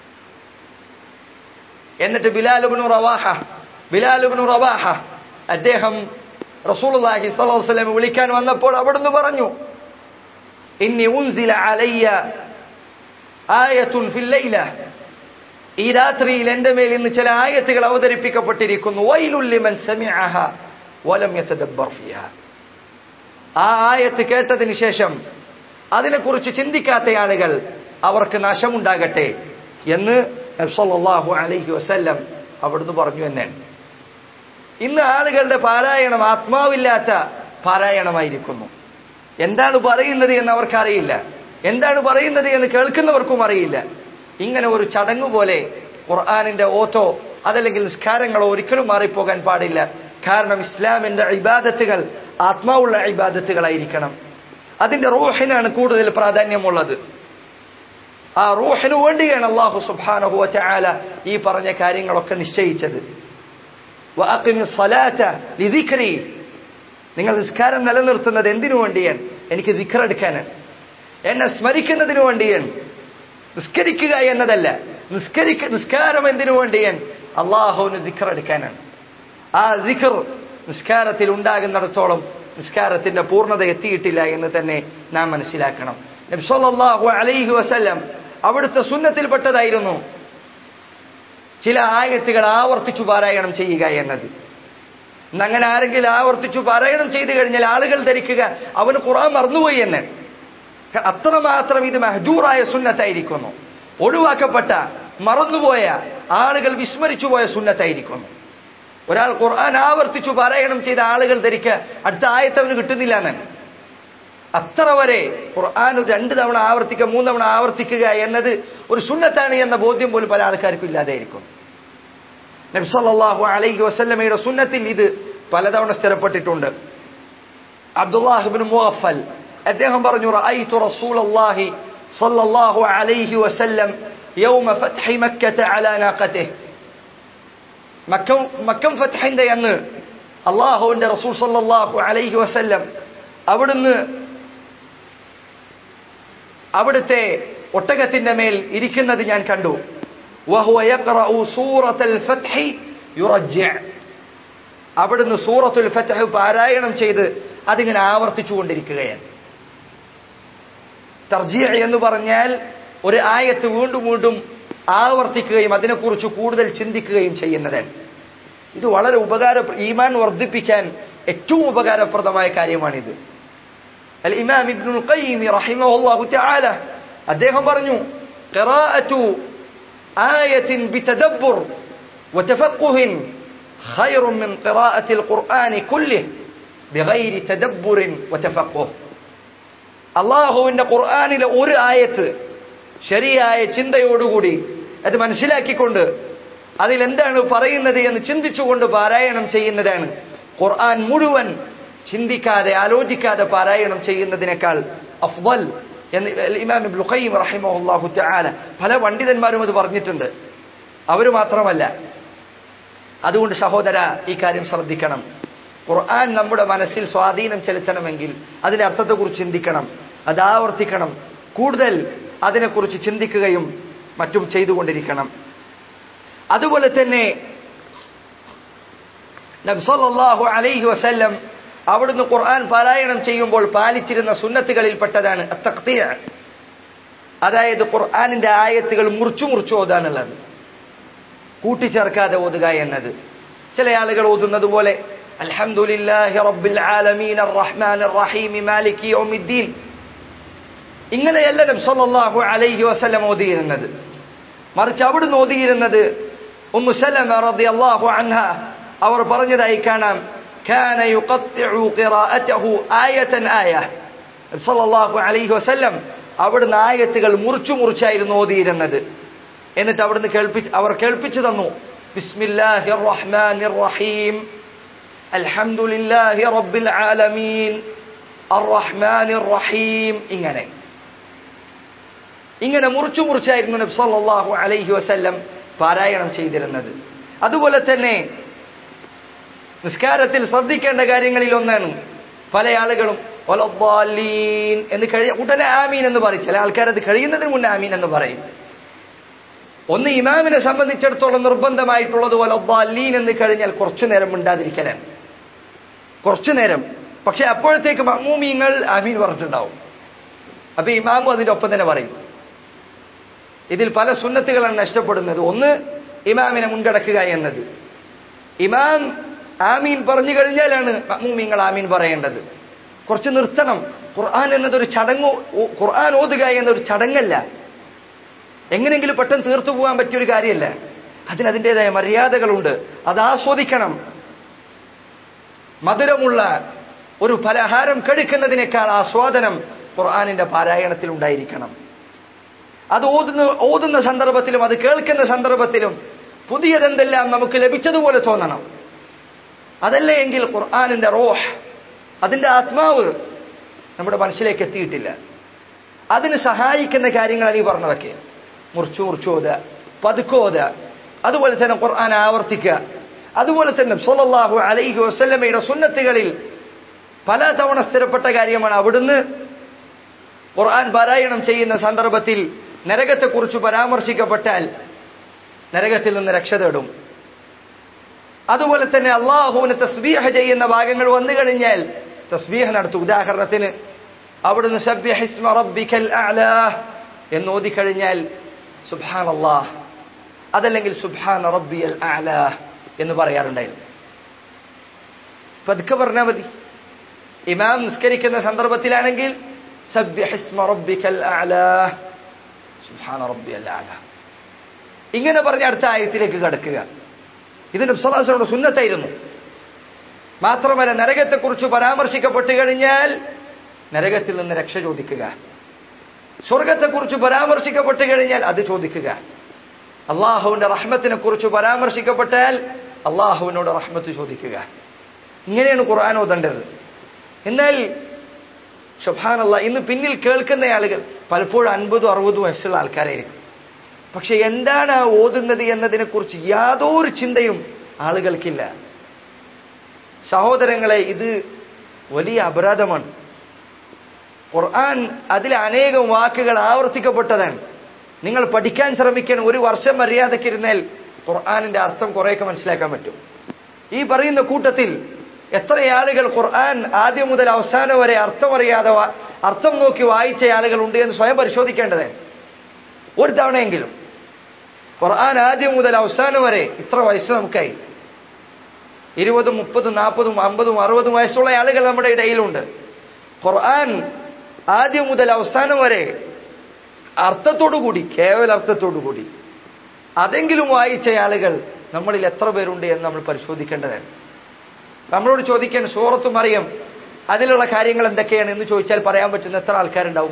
എന്നിട്ട് ബിലാലുബിനു റവാഹ ബിലാലുബിനു റവാഹ അദ്ദേഹം റസൂലുള്ളാഹി സ്വല്ലല്ലാഹു അലൈഹി വസല്ലം വിളിക്കാൻ വന്നപ്പോൾ അവിടുന്ന് പറഞ്ഞു ഇന്നി ഉൻസില അലയ്യ ആയത്തുൻ ഫിൽ ലൈല ഈ രാത്രിയിൽ എന്റെ മേൽ ഇന്ന് ചില ആയത്തുകൾ അവതരിപ്പിക്കപ്പെട്ടിരിക്കുന്നു വൈലുല്ലിമൻ സമിഅഹ വലം യതദബ്ബർ ഫിഹ ആ ആയത്ത് കേട്ടതിന് ശേഷം അതിനെക്കുറിച്ച് ചിന്തിക്കാത്ത ആളുകൾ അവർക്ക് നാശമുണ്ടാകട്ടെ എന്ന് സല്ലല്ലാഹു അലൈഹി വസല്ലം അവിടുന്ന് പറഞ്ഞു എന്നാണ് ഇന്ന് ആളുകളുടെ പാരായണം ആത്മാവില്ലാത്ത പാരായണമായിരിക്കുന്നു എന്താണ് പറയുന്നത് എന്ന് അവർക്കറിയില്ല എന്താണ് പറയുന്നത് എന്ന് കേൾക്കുന്നവർക്കും അറിയില്ല ഇങ്ങനെ ഒരു ചടങ്ങ് പോലെ ഖുർആാനിന്റെ ഓത്തോ അതല്ലെങ്കിൽ നിസ്കാരങ്ങളോ ഒരിക്കലും മാറിപ്പോകാൻ പാടില്ല കാരണം ഇസ്ലാമിന്റെ ഇബാദത്തുകൾ ആത്മാവുള്ള ഇബാദത്തുകളായിരിക്കണം അതിന്റെ റൂഹിനാണ് കൂടുതൽ പ്രാധാന്യമുള്ളത് ആ റൂഹിന് വേണ്ടിയാണ് അള്ളാഹു സുബാനഹു ചാല ഈ പറഞ്ഞ കാര്യങ്ങളൊക്കെ നിശ്ചയിച്ചത് വഅഖിമി സ്വലാത്ത ലിദിക്രി നിങ്ങൾ നിസ്കാരം നിലനിർത്തുന്നത് എന്തിനു വേണ്ടിയാണ് എനിക്ക് ദിക്റെടുക്കാനാണ് എന്നെ സ്മരിക്കുന്നതിനു വേണ്ടിയാണ് നിസ്കരിക്കുക എന്നതല്ല നിസ്കരിക്ക നിസ്കാരം എന്തിനു വേണ്ടിയാണ് അള്ളാഹുവിന് ദിക്റെടുക്കാനാണ് ആ ദിക്ർ നിസ്കാരത്തിൽ ഉണ്ടാകുന്നിടത്തോളം നിസ്കാരത്തിന്റെ പൂർണ്ണത എത്തിയിട്ടില്ല എന്ന് തന്നെ നാം മനസ്സിലാക്കണം നബ്സല്ലാഹു അലൈഹി വസല്ലം അവിടുത്തെ സുന്നത്തിൽപ്പെട്ടതായിരുന്നു ചില ആയത്തുകൾ ആവർത്തിച്ചു പാരായണം ചെയ്യുക എന്നത് അങ്ങനെ ആരെങ്കിലും ആവർത്തിച്ചു പാരായണം ചെയ്തു കഴിഞ്ഞാൽ ആളുകൾ ധരിക്കുക അവന് ഖുറാൻ മറന്നുപോയി എന്ന് അത്രമാത്രം ഇത് മഹജൂറായ സുന്നത്തായിരിക്കുന്നു ഒഴിവാക്കപ്പെട്ട മറന്നുപോയ ആളുകൾ വിസ്മരിച്ചുപോയ സുന്നത്തായിരിക്കുന്നു ഒരാൾ ഖുർആൻ ആവർത്തിച്ചു പാരായണം ചെയ്ത ആളുകൾ ധരിക്കുക അടുത്ത ആയത്തവന് കിട്ടുന്നില്ല എന്ന് അത്ര വരെ ഖുർആൻ രണ്ട് തവണ ആവർത്തിക്കുക മൂന്ന് തവണ ആവർത്തിക്കുക എന്നത് ഒരു സുന്നത്താണ് എന്ന ബോധ്യം പോലും പല ആൾക്കാർക്കും ഇല്ലാതെയായിരിക്കും നബ്സല്ലാഹു അലൈഹി വസല്ലമയുടെ സുന്നത്തിൽ ഇത് പലതവണ സ്ഥിരപ്പെട്ടിട്ടുണ്ട് അബ്ദുല്ലാഹിബിൻ മുഹഫൽ അദ്ദേഹം പറഞ്ഞു റഅയ്തു റസൂലല്ലാഹി സല്ലല്ലാഹു അലൈഹി വസല്ലം യൗമ ഫത്ഹി മക്കത അലാ നാഖതിഹി മക്കം മക്കം ഫത്ഹിന്റെ അന്ന് അള്ളാഹുവിന്റെ റസൂൽ സല്ലല്ലാഹു അലൈഹി വസല്ലം അവിടുന്ന് അവിടുത്തെ ഒട്ടകത്തിന്റെ മേൽ ഇരിക്കുന്നത് ഞാൻ കണ്ടു വഹുവ യഖറഉ സൂറത്തുൽ ഫത്ഹി യുറജ്ജി അവിടുന്ന് സൂറത്തുൽ ഫത്ഹ് പാരായണം ചെയ്ത് അതിങ്ങനെ ആവർത്തിച്ചു കൊണ്ടിരിക്കുകയാണ് തർജീ എന്ന് പറഞ്ഞാൽ ഒരു ആയത്ത് വീണ്ടും വീണ്ടും ആവർത്തിക്കുകയും അതിനെക്കുറിച്ച് കൂടുതൽ ചിന്തിക്കുകയും ചെയ്യുന്നതാണ് ഇത് വളരെ ഉപകാര ഈമാൻ വർദ്ധിപ്പിക്കാൻ ഏറ്റവും ഉപകാരപ്രദമായ കാര്യമാണിത് അൽ ഇമാം ഇബ്നുൽ ഖയ്യിം റഹിമഹുല്ലാഹു തആല അദ്ദേഹം പറഞ്ഞു ഖിറാഅത്തു ആയത്തിൻ ബിതദബ്ബുർ വതഫഖുഹ് خير من قراءة القرآن كله بغير تدبر وتفقه അള്ളാഹുവിന്റെ ഖുർആാനിലെ ഒരു ആയത്ത് ശരിയായ ചിന്തയോടുകൂടി അത് മനസ്സിലാക്കിക്കൊണ്ട് അതിലെന്താണ് പറയുന്നത് എന്ന് ചിന്തിച്ചുകൊണ്ട് പാരായണം ചെയ്യുന്നതാണ് ഖുർആൻ മുഴുവൻ ചിന്തിക്കാതെ ആലോചിക്കാതെ പാരായണം ചെയ്യുന്നതിനേക്കാൾ അഫ്വൽ എന്ന് ഇമാം ഇബ്നു ഖയ്യിം റഹിമഹുല്ലാഹു തആല പല പണ്ഡിതന്മാരും അത് പറഞ്ഞിട്ടുണ്ട് അവർ മാത്രമല്ല അതുകൊണ്ട് സഹോദര ഈ കാര്യം ശ്രദ്ധിക്കണം ഖുർആൻ നമ്മുടെ മനസ്സിൽ സ്വാധീനം ചെലുത്തണമെങ്കിൽ അതിന്റെ അർത്ഥത്തെക്കുറിച്ച് ചിന്തിക്കണം അത് ആവർത്തിക്കണം കൂടുതൽ അതിനെക്കുറിച്ച് ചിന്തിക്കുകയും മറ്റും ചെയ്തുകൊണ്ടിരിക്കണം അതുപോലെ തന്നെ നബ്സല്ലാഹു അലൈഹി വസല്ലം അവിടുന്ന് ഖുർആൻ പാരായണം ചെയ്യുമ്പോൾ പാലിച്ചിരുന്ന സുന്നത്തുകളിൽപ്പെട്ടതാണ് തക്തിയ അതായത് ഖുർആാനിന്റെ ആയത്തുകൾ മുറിച്ചു മുറിച്ചു ഓതുക എന്നുള്ളത് കൂട്ടിച്ചേർക്കാതെ ഓതുക എന്നത് ചില ആളുകൾ ഓതുന്നത് പോലെ അൽഹംദുലില്ലാഹി റബ്ബിൽ ആലമീൻ അർറഹ്മാൻ അർറഹീം മാലികി യൗമിദ്ദീൻ ഇങ്ങനെയല്ല നബി സല്ലല്ലാഹു അലൈഹി വസല്ലം ഓതിയിരുന്നത് മറിച്ച് അവിടുന്ന് ഓതിയിരുന്നത് ഉമ്മു സലമ റളിയല്ലാഹു അൻഹ അവർ പറഞ്ഞതായി കാണാം كان يقطع قراءته آية آية നബി സല്ലല്ലാഹു അലൈഹി വസല്ലം അവിടുന്ന് ആയത്തുകൾ മുറിച്ചു മുറിച്ചായിരുന്നു ഓതിയിരുന്നത് എന്നിട്ട് അവിടുന്ന് കേൾപ്പിച്ച് അവർ കേൾപ്പിച്ചു തന്നു ബിസ്മില്ലാഹിർ റഹ്മാനിർ റഹീം അൽഹംദുലില്ലാഹി റബ്ബിൽ ആലമീൻ അർറഹ്മാനിർ റഹീം ഇങ്ങനെ ഇങ്ങനെ മുറിച്ചു മുറിച്ചായിരുന്നു നബി സല്ലല്ലാഹു അലൈഹി വസല്ലം പാരായണം ചെയ്തിരുന്നത് അതുപോലെ തന്നെ നിസ്കാരത്തിൽ ശ്രദ്ധിക്കേണ്ട കാര്യങ്ങളിൽ ഒന്നാണ് പല ആളുകളും ഒലബ്ബാലീൻ എന്ന് കഴിയ ഉടനെ ആമീൻ എന്ന് പറയും ചില ആൾക്കാർ അത് കഴിയുന്നതിന് മുന്നേ ആമീൻ എന്ന് പറയും ഒന്ന് ഇമാമിനെ സംബന്ധിച്ചിടത്തോളം നിർബന്ധമായിട്ടുള്ളത് ഒലബ്ബാലീൻ എന്ന് കഴിഞ്ഞാൽ കുറച്ചു നേരം മിണ്ടാതിരിക്കലാണ് കുറച്ചു നേരം പക്ഷെ അപ്പോഴത്തേക്ക് മമ്മൂമിങ്ങൾ ആമീൻ പറഞ്ഞിട്ടുണ്ടാവും അപ്പൊ ഇമാമും അതിന്റെ ഒപ്പം തന്നെ പറയും ഇതിൽ പല സുന്നത്തുകളാണ് നഷ്ടപ്പെടുന്നത് ഒന്ന് ഇമാമിനെ മുൻകടക്കുക എന്നത് ഇമാം ആമീൻ പറഞ്ഞു കഴിഞ്ഞാലാണ് മമ്മൂമിങ്ങൾ ആമീൻ പറയേണ്ടത് കുറച്ച് നിർത്തണം ഖുർആൻ എന്നതൊരു ചടങ്ങ് ഖുർആൻ ഓതുക എന്നൊരു ചടങ്ങല്ല എങ്ങനെങ്കിലും പെട്ടെന്ന് തീർത്തു പോകാൻ പറ്റിയൊരു കാര്യമല്ല അതിന് അതിൻ്റെതായ മര്യാദകളുണ്ട് അത് ആസ്വദിക്കണം മധുരമുള്ള ഒരു പലഹാരം കഴിക്കുന്നതിനേക്കാൾ ആസ്വാദനം ഖുർആാനിന്റെ പാരായണത്തിൽ ഉണ്ടായിരിക്കണം അത് ഓതുന്ന ഓതുന്ന സന്ദർഭത്തിലും അത് കേൾക്കുന്ന സന്ദർഭത്തിലും പുതിയതെന്തെല്ലാം നമുക്ക് ലഭിച്ചതുപോലെ തോന്നണം അതല്ലേ എങ്കിൽ ഖുർആാനിന്റെ റോഹ് അതിന്റെ ആത്മാവ് നമ്മുടെ മനസ്സിലേക്ക് എത്തിയിട്ടില്ല അതിന് സഹായിക്കുന്ന കാര്യങ്ങളാണ് ഈ പറഞ്ഞതൊക്കെ മുറിച്ചു മുറിച്ചോത് പതുക്കോത് അതുപോലെ തന്നെ ഖുർആൻ ആവർത്തിക്കുക അതുപോലെ തന്നെ സൊല്ലാഹു അലൈഹി വസല്ലമയുടെ സുന്നത്തുകളിൽ പല തവണ സ്ഥിരപ്പെട്ട കാര്യമാണ് അവിടുന്ന് ഖുർആൻ പാരായണം ചെയ്യുന്ന സന്ദർഭത്തിൽ നരകത്തെക്കുറിച്ച് പരാമർശിക്കപ്പെട്ടാൽ നരകത്തിൽ നിന്ന് രക്ഷ തേടും അതുപോലെ തന്നെ അള്ളാഹുവിന് തസ്ബീഹ ചെയ്യുന്ന ഭാഗങ്ങൾ വന്നു കഴിഞ്ഞാൽ തസ്ബീഹ നടത്തും ഉദാഹരണത്തിന് അവിടുന്ന് സബ്യഹിസ്മ റബ്ബിക്കൽ അഅ്ലാ എന്ന് ഓതിക്കഴിഞ്ഞാൽ സുബ്ഹാൻ അള്ളാഹ് അതല്ലെങ്കിൽ സുബ്ഹാൻ റബ്ബിയൽ അഅ്ലാ എന്ന് പറയാറുണ്ടായിരുന്നു പതുക്കെ പറഞ്ഞാൽ മതി ഇമാം നിസ്കരിക്കുന്ന സന്ദർഭത്തിലാണെങ്കിൽ സബ്യഹിസ്മ റബ്ബിക്കൽ അഅ്ലാ സുബ്ഹാന റബ്ബിയൽ അഅ്ലാ ഇങ്ങനെ പറഞ്ഞ അടുത്ത ആയത്തിലേക്ക് കടക്കുക ഇത് നബ്സലാസനോട് സുന്നത്തായിരുന്നു മാത്രമല്ല നരകത്തെക്കുറിച്ച് പരാമർശിക്കപ്പെട്ടു കഴിഞ്ഞാൽ നരകത്തിൽ നിന്ന് രക്ഷ ചോദിക്കുക സ്വർഗത്തെക്കുറിച്ച് പരാമർശിക്കപ്പെട്ടു കഴിഞ്ഞാൽ അത് ചോദിക്കുക അള്ളാഹുവിന്റെ റഹ്മത്തിനെ കുറിച്ച് പരാമർശിക്കപ്പെട്ടാൽ അള്ളാഹുവിനോട് റഹ്മത്ത് ചോദിക്കുക ഇങ്ങനെയാണ് ഖുർആൻ ഓതേണ്ടത് എന്നാൽ ഷുബാനല്ല ഇന്ന് പിന്നിൽ കേൾക്കുന്ന ആളുകൾ പലപ്പോഴും അൻപതും അറുപതും വയസ്സുള്ള ആൾക്കാരായിരിക്കും പക്ഷെ എന്താണ് ആ ഓതുന്നത് എന്നതിനെ കുറിച്ച് യാതൊരു ചിന്തയും ആളുകൾക്കില്ല സഹോദരങ്ങളെ ഇത് വലിയ അപരാധമാണ് ഖുർആൻ അതിൽ അനേകം വാക്കുകൾ ആവർത്തിക്കപ്പെട്ടതാണ് നിങ്ങൾ പഠിക്കാൻ ശ്രമിക്കണം ഒരു വർഷം മര്യാദക്കിരുന്നാൽ ഖുർആാനിന്റെ അർത്ഥം കുറേയൊക്കെ മനസ്സിലാക്കാൻ പറ്റും ഈ പറയുന്ന കൂട്ടത്തിൽ എത്ര ആളുകൾ ഖുർആൻ ആദ്യം മുതൽ അവസാനം വരെ അർത്ഥം അറിയാതെ അർത്ഥം നോക്കി വായിച്ച ആളുകൾ ഉണ്ട് എന്ന് സ്വയം പരിശോധിക്കേണ്ടത് ഒരു തവണയെങ്കിലും ഖുർആൻ ആദ്യം മുതൽ അവസാനം വരെ ഇത്ര വയസ്സ് നമുക്കായി ഇരുപതും മുപ്പതും നാൽപ്പതും അമ്പതും അറുപതും വയസ്സുള്ള ആളുകൾ നമ്മുടെ ഇടയിലുണ്ട് ഖുർആൻ ആദ്യം മുതൽ അവസാനം വരെ അർത്ഥത്തോടുകൂടി കേവല അർത്ഥത്തോടുകൂടി അതെങ്കിലും വായിച്ച ആളുകൾ നമ്മളിൽ എത്ര പേരുണ്ട് എന്ന് നമ്മൾ പരിശോധിക്കേണ്ടതാണ് നമ്മളോട് ചോദിക്കാൻ സൂറത്തും അറിയാം അതിലുള്ള കാര്യങ്ങൾ എന്തൊക്കെയാണ് എന്ന് ചോദിച്ചാൽ പറയാൻ പറ്റുന്ന എത്ര ആൾക്കാരുണ്ടാവും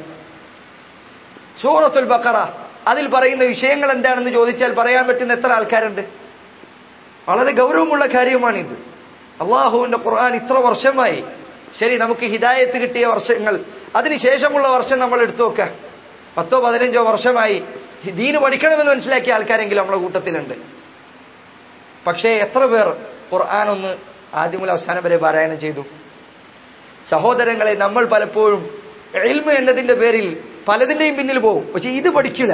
സൂറത്തുൽ ബക്കറ അതിൽ പറയുന്ന വിഷയങ്ങൾ എന്താണെന്ന് ചോദിച്ചാൽ പറയാൻ പറ്റുന്ന എത്ര ആൾക്കാരുണ്ട് വളരെ ഗൗരവമുള്ള കാര്യമാണിത് അള്ളാഹുവിന്റെ ഖുർആൻ ഇത്ര വർഷമായി ശരി നമുക്ക് ഹിദായത്ത് കിട്ടിയ വർഷങ്ങൾ അതിനുശേഷമുള്ള വർഷം നമ്മൾ എടുത്തു നോക്കുക പത്തോ പതിനഞ്ചോ വർഷമായി ദീന് പഠിക്കണമെന്ന് മനസ്സിലാക്കിയ ആൾക്കാരെങ്കിലും നമ്മളെ കൂട്ടത്തിലുണ്ട് പക്ഷേ എത്ര പേർ ഖുർആൻ ഒന്ന് ആദ്യം മുതൽ അവസാനം വരെ പാരായണം ചെയ്തു സഹോദരങ്ങളെ നമ്മൾ പലപ്പോഴും എൽമ എന്നതിന്റെ പേരിൽ പലതിന്റെയും പിന്നിൽ പോകും പക്ഷെ ഇത് പഠിക്കില്ല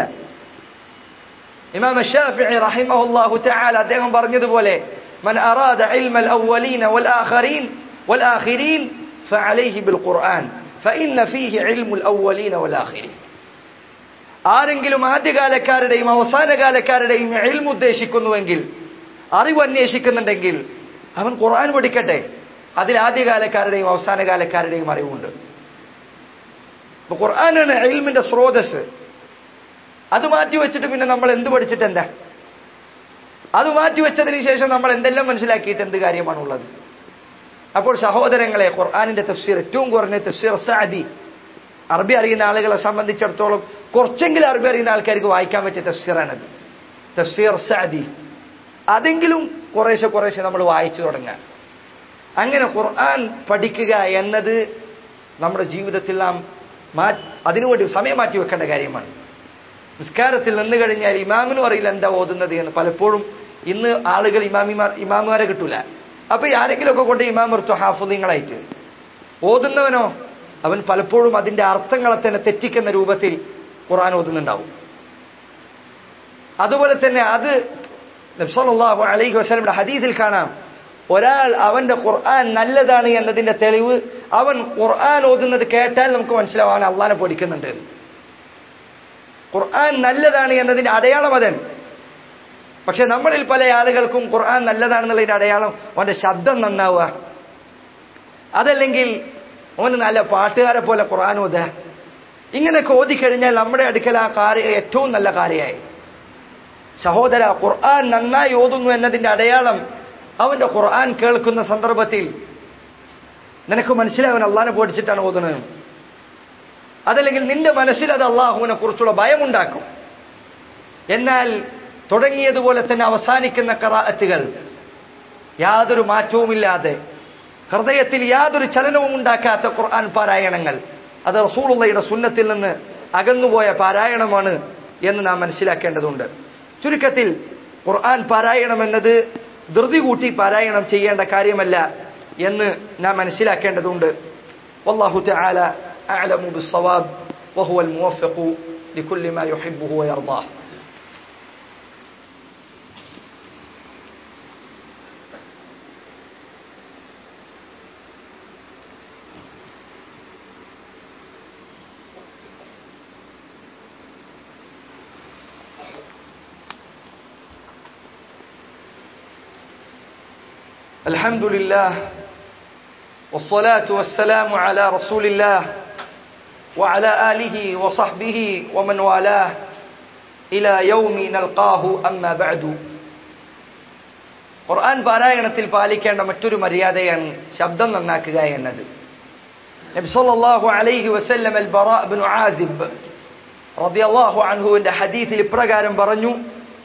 ഇമാം ഷാഫിഇ റഹിമഹുല്ലാഹു തആല അദ്ദേഹം പറഞ്ഞതുപോലെ മൻ അറാദ ഇൽമ الأولين والآخرين والآخرين فعليه بالقرآن فإن فيه علم الأولين والآخرين ആരെങ്കിലും ആദ്യകാലക്കാരുടെയും അവസാനകാലക്കാരുടെയും എൽമ ഉദ്ദേശിക്കുന്നുവെങ്കിൽ അറിവ് അന്വേഷിക്കുന്നുണ്ടെങ്കിൽ അവൻ ഖുർആൻ പഠിക്കട്ടെ അതിൽ ആദ്യകാലക്കാരുടെയും അവസാനകാലക്കാരുടെയും അറിവുണ്ട് അപ്പൊ ഖുർആനാണ് എൽമിന്റെ സ്രോതസ് അത് മാറ്റി വെച്ചിട്ട് പിന്നെ നമ്മൾ എന്ത് പഠിച്ചിട്ട് എന്താ അത് മാറ്റി വെച്ചതിന് ശേഷം നമ്മൾ എന്തെല്ലാം മനസ്സിലാക്കിയിട്ട് എന്ത് കാര്യമാണുള്ളത് അപ്പോൾ സഹോദരങ്ങളെ ഖുർആാനിന്റെ തഫ്സീർ ഏറ്റവും കുറഞ്ഞ തഫ്സീർ സാദി അറബി അറിയുന്ന ആളുകളെ സംബന്ധിച്ചിടത്തോളം കുറച്ചെങ്കിലും അറബി അറിയുന്ന ആൾക്കാർക്ക് വായിക്കാൻ പറ്റിയ തഫ്സീറാണത് തഫ്സീർ സാദി അതെങ്കിലും കുറേശ്ശെ കുറേശ്ശെ നമ്മൾ വായിച്ചു തുടങ്ങുക അങ്ങനെ ഖുർആൻ പഠിക്കുക എന്നത് നമ്മുടെ ജീവിതത്തിൽ നാം മാ അതിനുവേണ്ടി സമയം മാറ്റി വെക്കേണ്ട കാര്യമാണ് നിസ്കാരത്തിൽ നിന്ന് കഴിഞ്ഞാൽ ഇമാമിനും അറിയില്ല എന്താ ഓതുന്നത് എന്ന് പലപ്പോഴും ഇന്ന് ആളുകൾ ഇമാമിമാർ ഇമാമുമാരെ കിട്ടൂല അപ്പൊ ആരെങ്കിലുമൊക്കെ കൊണ്ട് ഇമാം നിർത്തും ഹാഫുദീങ്ങളായിട്ട് ഓതുന്നവനോ അവൻ പലപ്പോഴും അതിന്റെ അർത്ഥങ്ങളെ തന്നെ തെറ്റിക്കുന്ന രൂപത്തിൽ ഖുർആൻ ഓതുന്നുണ്ടാവും അതുപോലെ തന്നെ അത് നബ്സല്ലാഹു അലൈഹി വസ്ലമിന്റെ ഹദീസിൽ കാണാം ഒരാൾ അവന്റെ ഖുർആൻ നല്ലതാണ് എന്നതിന്റെ തെളിവ് അവൻ ഖുർആൻ ഓതുന്നത് കേട്ടാൽ നമുക്ക് മനസ്സിലാവും അവൻ അള്ളാനെ പഠിക്കുന്നുണ്ട് ഖുർആൻ നല്ലതാണ് എന്നതിന്റെ അടയാളം അതാണ് പക്ഷെ നമ്മളിൽ പല ആളുകൾക്കും ഖുർആൻ നല്ലതാണെന്നുള്ളതിന്റെ അടയാളം അവന്റെ ശബ്ദം നന്നാവുക അതല്ലെങ്കിൽ അവന് നല്ല പാട്ടുകാരെ പോലെ ഖുർആൻ ഓതുക ഇങ്ങനെയൊക്കെ ഓതിക്കഴിഞ്ഞാൽ നമ്മുടെ അടുക്കൽ ആ കാര്യം ഏറ്റവും നല്ല കാര്യമായി സഹോദര ഖുർആൻ നന്നായി ഓതുന്നു എന്നതിന്റെ അടയാളം അവന്റെ ഖുർആൻ കേൾക്കുന്ന സന്ദർഭത്തിൽ നിനക്ക് മനസ്സിലാവൻ അള്ളാഹിനെ പേടിച്ചിട്ടാണ് ഓതുന്നത് അതല്ലെങ്കിൽ നിന്റെ മനസ്സിൽ അത് അള്ളാഹുവിനെ കുറിച്ചുള്ള ഭയമുണ്ടാക്കും എന്നാൽ തുടങ്ങിയതുപോലെ തന്നെ അവസാനിക്കുന്ന കറാഅത്തുകൾ യാതൊരു മാറ്റവുമില്ലാതെ ഹൃദയത്തിൽ യാതൊരു ചലനവും ഉണ്ടാക്കാത്ത ഖുർആൻ പാരായണങ്ങൾ അത് റസൂളുള്ളയുടെ സുന്നത്തിൽ നിന്ന് അകന്നുപോയ പാരായണമാണ് എന്ന് നാം മനസ്സിലാക്കേണ്ടതുണ്ട് ചുരുക്കത്തിൽ ഖുർആൻ പാരായണം എന്നത് ധൃതി കൂട്ടി പാരായണം ചെയ്യേണ്ട കാര്യമല്ല എന്ന് നാം മനസ്സിലാക്കേണ്ടതുണ്ട് والله تعالى أعلم بالصواب وهو الموفق لكل ما يحبه ويرضاه الحمد لله والصلاة والسلام على رسول الله وعلى آله وصحبه ومن والاه إلى يوم نلقاه أما بعد ഖുർആൻ പാരായണത്തിൽ പാലിക്കേണ്ട മറ്റൊരു മര്യാദയാണ് ശബ്ദം നന്നാക്കുക എന്നത് നബി സല്ലല്ലാഹു അലൈഹി വസല്ലം അൽ ബറാ ഇബ്നു ആസിബ് റളിയല്ലാഹു അൻഹുവിന്റെ ഹദീസിൽ ഇപ്രകാരം പറഞ്ഞു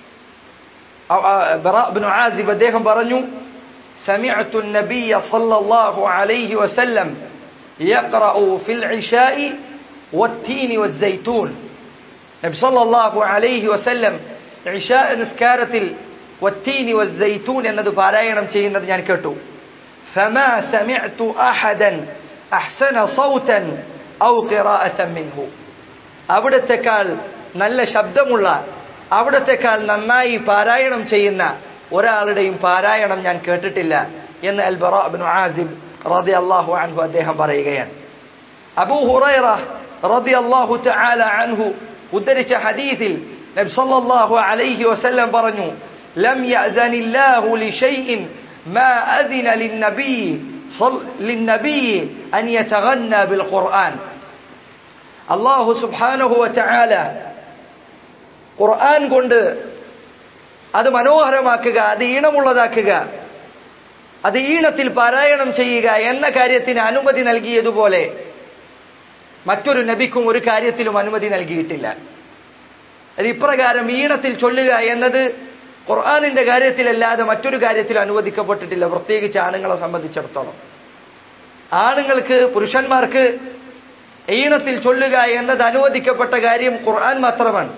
ബറാ ഇബ്നു ആസിബ് അദ്ദേഹം പറഞ്ഞു سمعت النبي صلى الله عليه وسلم يقرأ في العشاء والتين والزيتون نبي صلى الله عليه وسلم عشاء നിസ്കാരത്തിൽ والتين والزيتون എന്നത് പാരായണം ചെയ്യുന്നത് ഞാൻ കേട്ടു فما سمعت أحدا أحسن صوتا أو قراءة منه അവിടത്തെക്കാൾ നല്ല ശബ്ദമുള്ള അവിടത്തെക്കാൾ നന്നായി പാരായണം ചെയ്യുന്ന ഒരാളുടെയും പാരായണം ഞാൻ കേട്ടിട്ടില്ല എന്ന് അൽ ബറാബിൻ ആസിബ് റതി അള്ളാഹു അൻഹു അദ്ദേഹം പറയുകയാണ് അബൂ ഹുറൈറ റതി അള്ളാഹു തആല അൻഹു ഉദ്ധരിച്ച ഹദീസിൽ നബി സല്ലല്ലാഹു അലൈഹി വസല്ലം പറഞ്ഞു ലം യഅ്ദനില്ലാഹു ലിശൈഇൻ മാ അദിന ലിന്നബി للنبي أن يتغنى بالقرآن الله سبحانه وتعالى ഖുർആൻ കൊണ്ട് അത് മനോഹരമാക്കുക അത് ഈണമുള്ളതാക്കുക അത് ഈണത്തിൽ പാരായണം ചെയ്യുക എന്ന കാര്യത്തിന് അനുമതി നൽകിയതുപോലെ മറ്റൊരു നബിക്കും ഒരു കാര്യത്തിലും അനുമതി നൽകിയിട്ടില്ല അത് ഇപ്രകാരം ഈണത്തിൽ ചൊല്ലുക എന്നത് ഖുർആാനിന്റെ കാര്യത്തിലല്ലാതെ മറ്റൊരു കാര്യത്തിൽ അനുവദിക്കപ്പെട്ടിട്ടില്ല പ്രത്യേകിച്ച് ആണുങ്ങളെ സംബന്ധിച്ചിടത്തോളം ആണുങ്ങൾക്ക് പുരുഷന്മാർക്ക് ഈണത്തിൽ ചൊല്ലുക എന്നത് അനുവദിക്കപ്പെട്ട കാര്യം ഖുർആൻ മാത്രമാണ്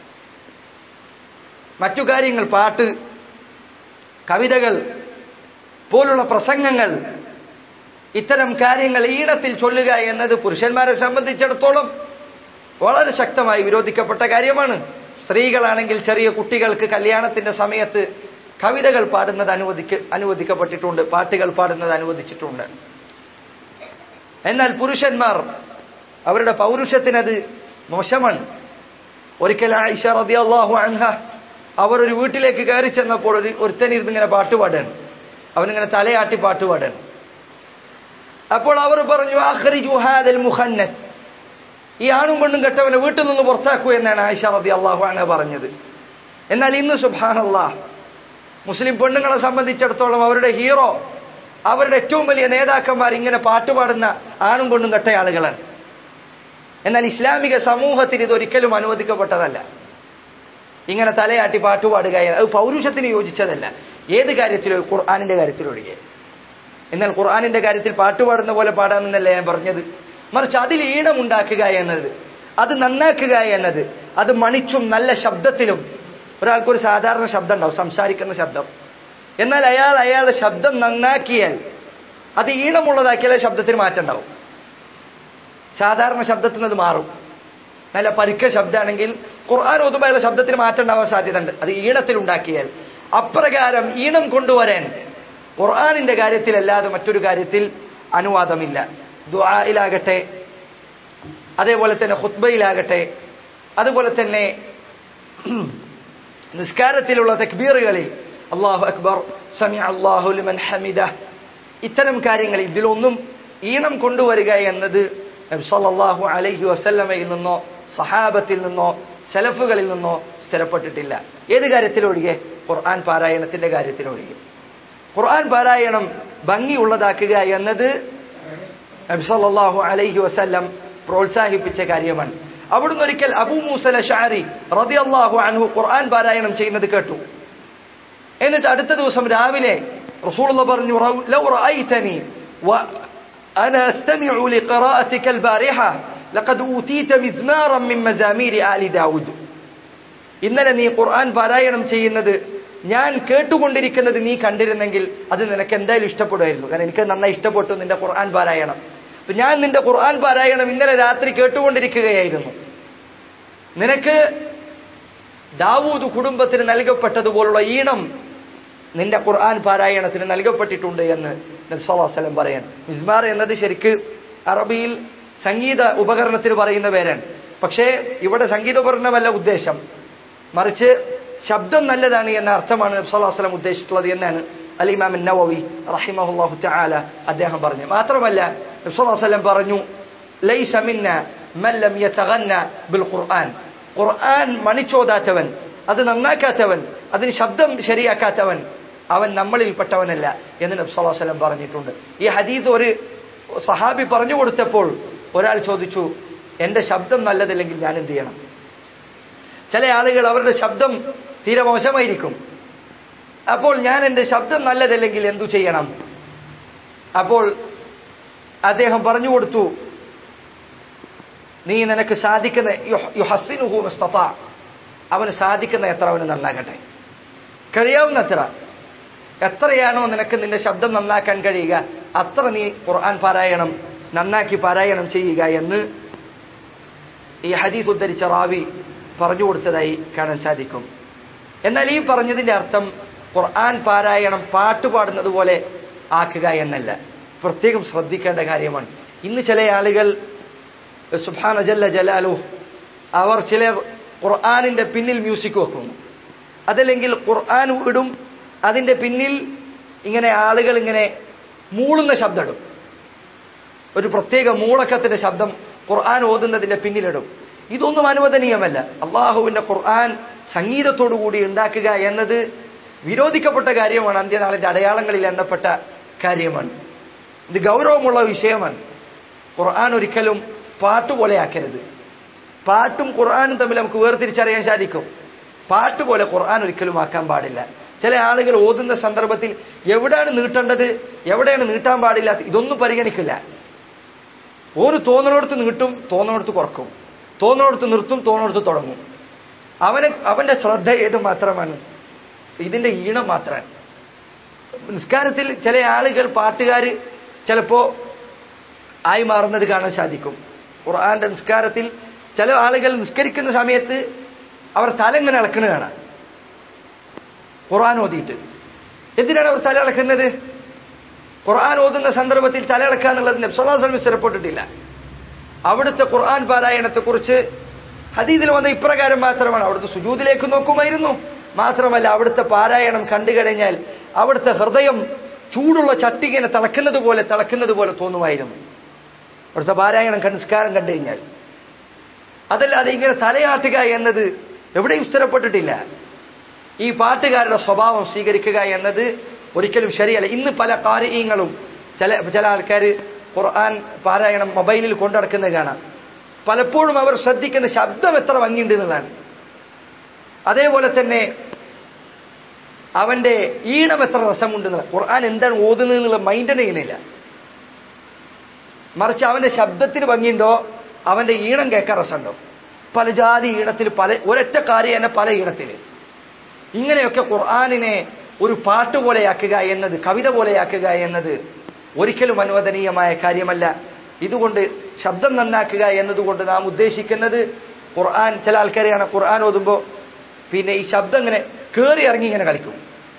മറ്റു കാര്യങ്ങൾ പാട്ട് കവിതകൾ പോലുള്ള പ്രസംഗങ്ങൾ ഇത്തരം കാര്യങ്ങൾ ഈണത്തിൽ ചൊല്ലുക എന്നത് പുരുഷന്മാരെ സംബന്ധിച്ചിടത്തോളം വളരെ ശക്തമായി വിരോധിക്കപ്പെട്ട കാര്യമാണ് സ്ത്രീകളാണെങ്കിൽ ചെറിയ കുട്ടികൾക്ക് കല്യാണത്തിന്റെ സമയത്ത് കവിതകൾ പാടുന്നത് അനുവദിക്ക അനുവദിക്കപ്പെട്ടിട്ടുണ്ട് പാട്ടുകൾ പാടുന്നത് അനുവദിച്ചിട്ടുണ്ട് എന്നാൽ പുരുഷന്മാർ അവരുടെ പൗരുഷത്തിനത് മോശമാണ് ഒരിക്കൽ ആയിഷ റളിയല്ലാഹു അൻഹ അവർ ഒരു വീട്ടിലേക്ക് കയറി ചെന്നപ്പോൾ ഒരു ഒരുത്തനിരുന്ന് ഇങ്ങനെ പാട്ടുപാടാൻ അവനിങ്ങനെ തലയാട്ടി പാട്ടുപാടാൻ അപ്പോൾ അവർ പറഞ്ഞു ആഖ്രിജു ഹാദൽ മുഖന്നസ് ഈ ആണും പെണ്ണും കെട്ടവനെ വീട്ടിൽ നിന്ന് പുറത്താക്കൂ എന്നാണ് ആയിഷ റതി അള്ളാഹു ആണ് പറഞ്ഞത് എന്നാൽ ഇന്ന് സുബാനല്ലാഹ് മുസ്ലിം പെണ്ണുങ്ങളെ സംബന്ധിച്ചിടത്തോളം അവരുടെ ഹീറോ അവരുടെ ഏറ്റവും വലിയ നേതാക്കന്മാർ ഇങ്ങനെ പാട്ടുപാടുന്ന ആണും പെണ്ണും കെട്ട ആളുകളാണ് എന്നാൽ ഇസ്ലാമിക സമൂഹത്തിൽ ഇതൊരിക്കലും അനുവദിക്കപ്പെട്ടതല്ല ഇങ്ങനെ തലയാട്ടി പാട്ടുപാടുക അത് പൗരുഷത്തിന് യോജിച്ചതല്ല ഏത് കാര്യത്തിലും ഖുർആാനിന്റെ കാര്യത്തിലൊഴികെ എന്നാൽ ഖുർആാനിന്റെ കാര്യത്തിൽ പാട്ടുപാടുന്ന പോലെ പാടാമെന്നല്ല ഞാൻ പറഞ്ഞത് മറിച്ച് അതിൽ ഈണമുണ്ടാക്കുക എന്നത് അത് നന്നാക്കുക എന്നത് അത് മണിച്ചും നല്ല ശബ്ദത്തിലും ഒരാൾക്കൊരു സാധാരണ ശബ്ദം ഉണ്ടാവും സംസാരിക്കുന്ന ശബ്ദം എന്നാൽ അയാൾ അയാളുടെ ശബ്ദം നന്നാക്കിയാൽ അത് ഈണമുള്ളതാക്കിയാൽ ശബ്ദത്തിന് മാറ്റം ഉണ്ടാവും സാധാരണ ശബ്ദത്തിൽ നിന്ന് അത് മാറും നല്ല പരുക്ക ശബ്ദമാണെങ്കിൽ ഖുർആൻ ഓതുമ്പോൾ ശബ്ദത്തിന് മാറ്റം ഉണ്ടാവാൻ സാധ്യതയുണ്ട് അത് ഈണത്തിൽ ഉണ്ടാക്കിയാൽ അപ്രകാരം ഈണം കൊണ്ടുവരാൻ ഖുർആാനിന്റെ കാര്യത്തിലല്ലാതെ മറ്റൊരു കാര്യത്തിൽ അനുവാദമില്ല ദ്വായിലാകട്ടെ അതേപോലെ തന്നെ ഹുത്ബയിലാകട്ടെ അതുപോലെ തന്നെ നിസ്കാരത്തിലുള്ള തക്ബീറുകളിൽ അള്ളാഹു അക്ബർ സമി അള്ളാഹു ലിമൻ ഹമിദ ഇത്തരം കാര്യങ്ങളിൽ ഇതിലൊന്നും ഈണം കൊണ്ടുവരിക എന്നത് സല്ലല്ലാഹു അലൈഹി വസല്ലമയിൽ നിന്നോ സഹാബത്തിൽ നിന്നോ സെലഫുകളിൽ നിന്നോ സ്ഥിരപ്പെട്ടിട്ടില്ല ഏത് കാര്യത്തിലൊഴികെ ഖുർആൻ പാരായണത്തിന്റെ കാര്യത്തിലൊഴികെ ഖുർആൻ പാരായണം ഭംഗിയുള്ളതാക്കുക എന്നത് നബി സല്ലല്ലാഹു അലൈഹി വസല്ലം പ്രോത്സാഹിപ്പിച്ച കാര്യമാണ് അവിടുന്ന് ഒരിക്കൽ അബൂ മൂസല ഷാരി റളിയല്ലാഹു അൻഹു ഖുർആൻ പാരായണം ചെയ്യുന്നത് കേട്ടു എന്നിട്ട് അടുത്ത ദിവസം രാവിലെ റസൂലുള്ള പറഞ്ഞു "റൗ- ലൗ റഅയ്തനി വ അന അസ്തമിഉ ലിഖിറാഅതിക البارحة لقد أوتيت مزمارا من مزامير آل داود ഇന്നലെ നീ ഖുർആൻ പാരായണം ചെയ്യുന്നത് ഞാൻ കേട്ടുകൊണ്ടിരിക്കുന്നത് നീ കണ്ടിരുന്നെങ്കിൽ അത് നിനക്ക് എന്തായാലും ഇഷ്ടപ്പെടുമായിരുന്നു കാരണം എനിക്ക് നന്നായി ഇഷ്ടപ്പെട്ടു നിന്റെ ഖുർആൻ പാരായണം അപ്പൊ ഞാൻ നിന്റെ ഖുർആൻ പാരായണം ഇന്നലെ രാത്രി കേട്ടുകൊണ്ടിരിക്കുകയായിരുന്നു നിനക്ക് ദാവൂദ് കുടുംബത്തിന് നൽകപ്പെട്ടതുപോലുള്ള ഈണം നിന്റെ ഖുർആൻ പാരായണത്തിന് നൽകപ്പെട്ടിട്ടുണ്ട് എന്ന് നബ്സല്ലാസ്ലം പറയാൻ മിസ്മാർ എന്നത് ശരിക്ക് അറബിയിൽ സംഗീത ഉപകരണത്തിന് പറയുന്ന പേരാണ് പക്ഷേ ഇവിടെ സംഗീത ഉപകരണമല്ല ഉദ്ദേശം മറിച്ച് ശബ്ദം നല്ലതാണ് എന്ന അർത്ഥമാണ് നബ്സല്ലാസ്ലം ഉദ്ദേശിച്ചിട്ടുള്ളത് എന്നാണ് അലിമാം നവവി റഹിമഹുല്ലാഹു തആല അദ്ദേഹം പറഞ്ഞു മാത്രമല്ല നബ്സല്ലാസ്ലം പറഞ്ഞു ലൈസ മിന്ന മൻ ലം യതഗന്ന ബിൽ ഖുർആൻ ഖുർആൻ മണിച്ചോതാത്തവൻ അത് നന്നാക്കാത്തവൻ അതിന് ശബ്ദം ശരിയാക്കാത്തവൻ അവൻ നമ്മളിൽപ്പെട്ടവനല്ല എന്ന് നബ്സല്ലാസ്ലം പറഞ്ഞിട്ടുണ്ട് ഈ ഹദീസ് ഒരു സഹാബി പറഞ്ഞു കൊടുത്തപ്പോൾ ഒരാൾ ചോദിച്ചു എന്റെ ശബ്ദം നല്ലതല്ലെങ്കിൽ ഞാൻ എന്ത് ചെയ്യണം ചില ആളുകൾ അവരുടെ ശബ്ദം തീരെ മോശമായിരിക്കും അപ്പോൾ ഞാൻ എന്റെ ശബ്ദം നല്ലതല്ലെങ്കിൽ എന്തു ചെയ്യണം അപ്പോൾ അദ്ദേഹം പറഞ്ഞു കൊടുത്തു നീ നിനക്ക് സാധിക്കുന്ന യുഹ്- യുഹസ്സിനുഹു മസ്തഫ അവന് സാധിക്കുന്ന എത്ര അവന് നന്നാകട്ടെ കഴിയാവുന്ന എത്ര എത്രയാണോ നിനക്ക് നിന്റെ ശബ്ദം നന്നാക്കാൻ കഴിയുക അത്ര നീ ഖുർആൻ പാരായണം നന്നാക്കി പാരായണം ചെയ്യുക എന്ന് ഈ ഹദീസ് ഉദ്ധരിച്ച റാവി പറഞ്ഞു കൊടുത്തതായി കാണാൻ സാധിക്കും എന്നാൽ ഈ പറഞ്ഞതിന്റെ അർത്ഥം ഖുർആൻ പാരായണം പാട്ട് പാടുന്നത് പോലെ ആക്കുക എന്നല്ല പ്രത്യേകം ശ്രദ്ധിക്കേണ്ട കാര്യമാണ് ഇന്ന് ചില ആളുകൾ സുബാന ജല്ല ജലാലു അവർ ചിലർ ഖുർആാനിന്റെ പിന്നിൽ മ്യൂസിക് വെക്കുന്നു അതല്ലെങ്കിൽ ഖുർആൻ ഇടും അതിന്റെ പിന്നിൽ ഇങ്ങനെ ആളുകൾ ഇങ്ങനെ മൂളുന്ന ശബ്ദം ഇടും ഒരു പ്രത്യേക മൂളക്കത്തിന്റെ ശബ്ദം ഖുർആൻ ഓതുന്നതിന്റെ പിന്നിലിടും ഇതൊന്നും അനുവദനീയമല്ല അള്ളാഹുവിന്റെ ഖുർആൻ സംഗീതത്തോടുകൂടി ഉണ്ടാക്കുക എന്നത് വിരോധിക്കപ്പെട്ട കാര്യമാണ് അന്ത്യനാളിന്റെ അടയാളങ്ങളിൽ എണ്ണപ്പെട്ട കാര്യമാണ് ഇത് ഗൗരവമുള്ള വിഷയമാണ് ഖുർആൻ ഒരിക്കലും പാട്ടുപോലെയാക്കരുത് പാട്ടും ഖുർആനും തമ്മിൽ നമുക്ക് വേർതിരിച്ചറിയാൻ സാധിക്കും പാട്ട് പോലെ ഖുർആൻ ഒരിക്കലും ആക്കാൻ പാടില്ല ചില ആളുകൾ ഓതുന്ന സന്ദർഭത്തിൽ എവിടെയാണ് നീട്ടേണ്ടത് എവിടെയാണ് നീട്ടാൻ പാടില്ലാത്ത ഇതൊന്നും പരിഗണിക്കില്ല ഓന് തോന്നുന്നിടത്ത് നീട്ടും തോന്നുന്നിടത്ത് കുറക്കും തോന്നുന്നിടത്ത് നിർത്തും തോന്നുന്നിടത്ത് തുടങ്ങും അവന് അവന്റെ ശ്രദ്ധ ഏത് മാത്രമാണ് ഇതിന്റെ ഈണം മാത്രമാണ് നിസ്കാരത്തിൽ ചില ആളുകൾ പാട്ടുകാർ ചിലപ്പോ ആയി മാറുന്നത് കാണാൻ സാധിക്കും ഖുർആന്റെ നിസ്കാരത്തിൽ ചില ആളുകൾ നിസ്കരിക്കുന്ന സമയത്ത് അവർ തല ഇങ്ങനെ ഇളക്കുന്നത് കാണാം ഖുർആൻ ഓതിയിട്ട് എന്തിനാണ് അവർ തല ഇളക്കുന്നത് ഖുർആൻ ഓതുന്ന സന്ദർഭത്തിൽ തല ഇളക്കുക എന്നുള്ളത് നബ്സല്ലാസ്ലമി സ്ഥിരപ്പെട്ടിട്ടില്ല അവിടുത്തെ ഖുർആൻ പാരായണത്തെക്കുറിച്ച് ഹദീദിൽ വന്ന ഇപ്രകാരം മാത്രമാണ് അവിടുത്തെ സുജൂദിലേക്ക് നോക്കുമായിരുന്നു മാത്രമല്ല അവിടുത്തെ പാരായണം കണ്ടു കഴിഞ്ഞാൽ അവിടുത്തെ ഹൃദയം ചൂടുള്ള ചട്ടികനെ തിളക്കുന്നത് പോലെ തിളക്കുന്നത് പോലെ തോന്നുമായിരുന്നു അവിടുത്തെ പാരായണം കണ്ട് നിസ്കാരം കണ്ടു കഴിഞ്ഞാൽ അതല്ലാതെ ഇങ്ങനെ തലയാട്ടുക എന്നത് എവിടെയും സ്ഥിരപ്പെട്ടിട്ടില്ല ഈ പാട്ടുകാരുടെ സ്വഭാവം സ്വീകരിക്കുക എന്നത് ഒരിക്കലും ശരിയല്ല ഇന്ന് പല കാര്യങ്ങളും ചില ചില ആൾക്കാർ ഖുർആൻ പാരായണം മൊബൈലിൽ കൊണ്ടുനടക്കുന്നത് കാണാം പലപ്പോഴും അവർ ശ്രദ്ധിക്കുന്ന ശബ്ദം എത്ര ഭംഗിയുണ്ട് എന്നുള്ളതാണ് അതേപോലെ തന്നെ അവന്റെ ഈണം എത്ര രസമുണ്ട് എന്നുള്ള ഖുർആൻ എന്താണ് ഓതുന്നത് എന്നുള്ള മൈൻഡ് ചെയ്യുന്നില്ല മറിച്ച് അവന്റെ ശബ്ദത്തിന് ഭംഗിയുണ്ടോ അവന്റെ ഈണം കേൾക്കാൻ രസമുണ്ടോ പല ജാതി ഈണത്തിൽ പല ഒരൊറ്റ കാര്യം തന്നെ പല ഈണത്തിൽ ഇങ്ങനെയൊക്കെ ഖുർആാനിനെ ഒരു പാട്ട് പോലെയാക്കുക എന്നത് കവിത പോലെയാക്കുക എന്നത് ഒരിക്കലും അനുവദനീയമായ കാര്യമല്ല ഇതുകൊണ്ട് ശബ്ദം നന്നാക്കുക എന്നതുകൊണ്ട് നാം ഉദ്ദേശിക്കുന്നത് ഖുർആൻ ചില ആൾക്കാരെയാണ് ഖുർആൻ ഓതുമ്പോൾ പിന്നെ ഈ ശബ്ദം ഇങ്ങനെ കയറി ഇറങ്ങി ഇങ്ങനെ കളിക്കും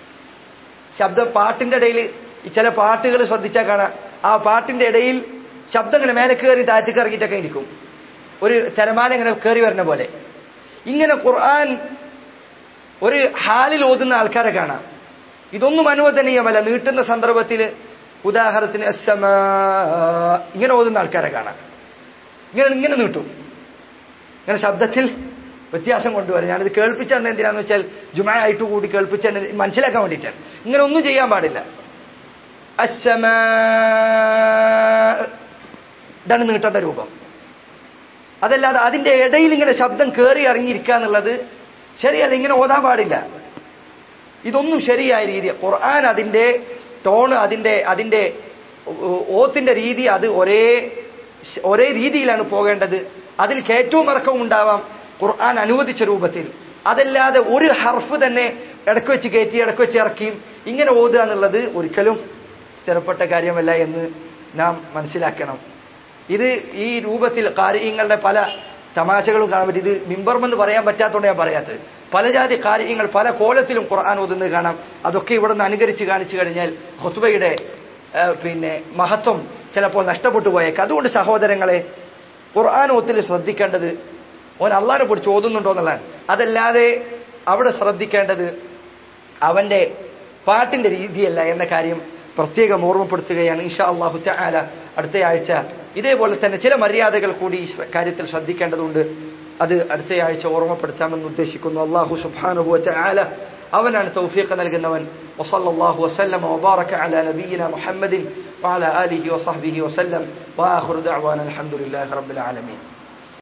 ശബ്ദം പാട്ടിന്റെ ഇടയിൽ ഈ ചില പാട്ടുകൾ ശ്രദ്ധിച്ചാൽ കാണാം ആ പാട്ടിന്റെ ഇടയിൽ ശബ്ദം ഇങ്ങനെ മേലെ കയറി താഴ്ത്തി ഇറങ്ങിയിട്ടൊക്കെ ഇരിക്കും ഒരു തിരമാല ഇങ്ങനെ കയറി വരുന്ന പോലെ ഇങ്ങനെ ഖുർആൻ ഒരു ഹാലിൽ ഓതുന്ന ആൾക്കാരെ കാണാം ഇതൊന്നും അനുവദനീയമല്ല നീട്ടുന്ന സന്ദർഭത്തിൽ ഉദാഹരണത്തിന് അസ്സമാ ഇങ്ങനെ ഓതുന്ന ആൾക്കാരെ കാണാം ഇങ്ങനെ ഇങ്ങനെ നീട്ടും ഇങ്ങനെ ശബ്ദത്തിൽ വ്യത്യാസം കൊണ്ടുവരും ഞാനിത് കേൾപ്പിച്ചെന്ന് എന്തിനാന്ന് വെച്ചാൽ ജുമായിട്ട് കൂടി കേൾപ്പിച്ചെന്ന് മനസ്സിലാക്കാൻ വേണ്ടിയിട്ടാണ് ഇങ്ങനെ ഒന്നും ചെയ്യാൻ പാടില്ല അസ്സമാ ഇതാണ് നീട്ടേണ്ട രൂപം അതല്ലാതെ അതിന്റെ ഇടയിൽ ഇങ്ങനെ ശബ്ദം കയറി ഇറങ്ങിയിരിക്കുക എന്നുള്ളത് ശരിയല്ല ഇങ്ങനെ ഓതാൻ പാടില്ല ഇതൊന്നും ശരിയായ രീതി ഖുർആൻ അതിന്റെ ടോണ് അതിന്റെ അതിന്റെ ഓ- ഓത്തിന്റെ രീതി അത് ഒരേ ഒരേ രീതിയിലാണ് പോകേണ്ടത് അതിൽ കയറ്റവും ഇറക്കവും ഉണ്ടാവാം ഖുർആൻ അനുവദിച്ച രൂപത്തിൽ അതല്ലാതെ ഒരു ഹർഫ് തന്നെ ഇടക്ക് വെച്ച് കയറ്റി ഇടക്ക് വെച്ച് ഇറക്കിയും ഇങ്ങനെ ഓതുക എന്നുള്ളത് ഒരിക്കലും സ്ഥിരപ്പെട്ട കാര്യമല്ല എന്ന് നാം മനസ്സിലാക്കണം ഇത് ഈ രൂപത്തിൽ കാര്യങ്ങളുടെ പല തമാശകളും കാണാൻ പറ്റും ഇത് മിമ്പർമെന്ന് പറയാൻ പറ്റാത്തതുകൊണ്ട് ഞാൻ പറയാത്തത് പല ജാതി കാര്യങ്ങൾ പല കോലത്തിലും ഖുർആൻ ഓതുന്നത് കാണാം അതൊക്കെ ഇവിടെ നിന്ന് അനുകരിച്ച് കാണിച്ചു കഴിഞ്ഞാൽ ഹുത്ബയുടെ ആ, പിന്നെ മഹത്വം ചിലപ്പോൾ നഷ്ടപ്പെട്ടു പോയേക്കാം അതുകൊണ്ട് സഹോദരങ്ങളെ ഖുർആൻ ഓത്തിൽ ശ്രദ്ധിക്കേണ്ടത് ഓൻ അള്ളാഹിനെ കുറിച്ച് ഓതുന്നുണ്ടോ എന്നുള്ളതാണ് അതല്ലാതെ അവിടെ ശ്രദ്ധിക്കേണ്ടത് അവന്റെ പാട്ടിന്റെ രീതിയല്ല എന്ന കാര്യം പ്രത്യേകം ഓർമ്മപ്പെടുത്തുകയാണ് ഇൻഷാ അള്ളാഹു തആല അടുത്ത ആഴ്ച ഇതേപോലെ തന്നെ ചില മര്യാദകൾ കൂടി ഈ ശ്ര- കാര്യത്തിൽ ശ്രദ്ധിക്കേണ്ടതുണ്ട് അത് അടുത്ത ആഴ്ച ഓർമ്മപ്പെടുത്താമെന്ന് ഉദ്ദേശിക്കുന്നു അള്ളാഹു സുബ്ഹാനഹു തആല അവനാണ് തൗഫീഖ് നൽകുന്നവൻ വസല്ലല്ലാഹു വസല്ലമ വബാറക അലാ നബിയിന മുഹമ്മദിൻ വഅലാ ആലിഹി വസഹ്ബിഹി വസല്ലം വആഖിറു ദഅവാന അൽഹംദുലില്ലാഹി റബ്ബിൽ ആലമീൻ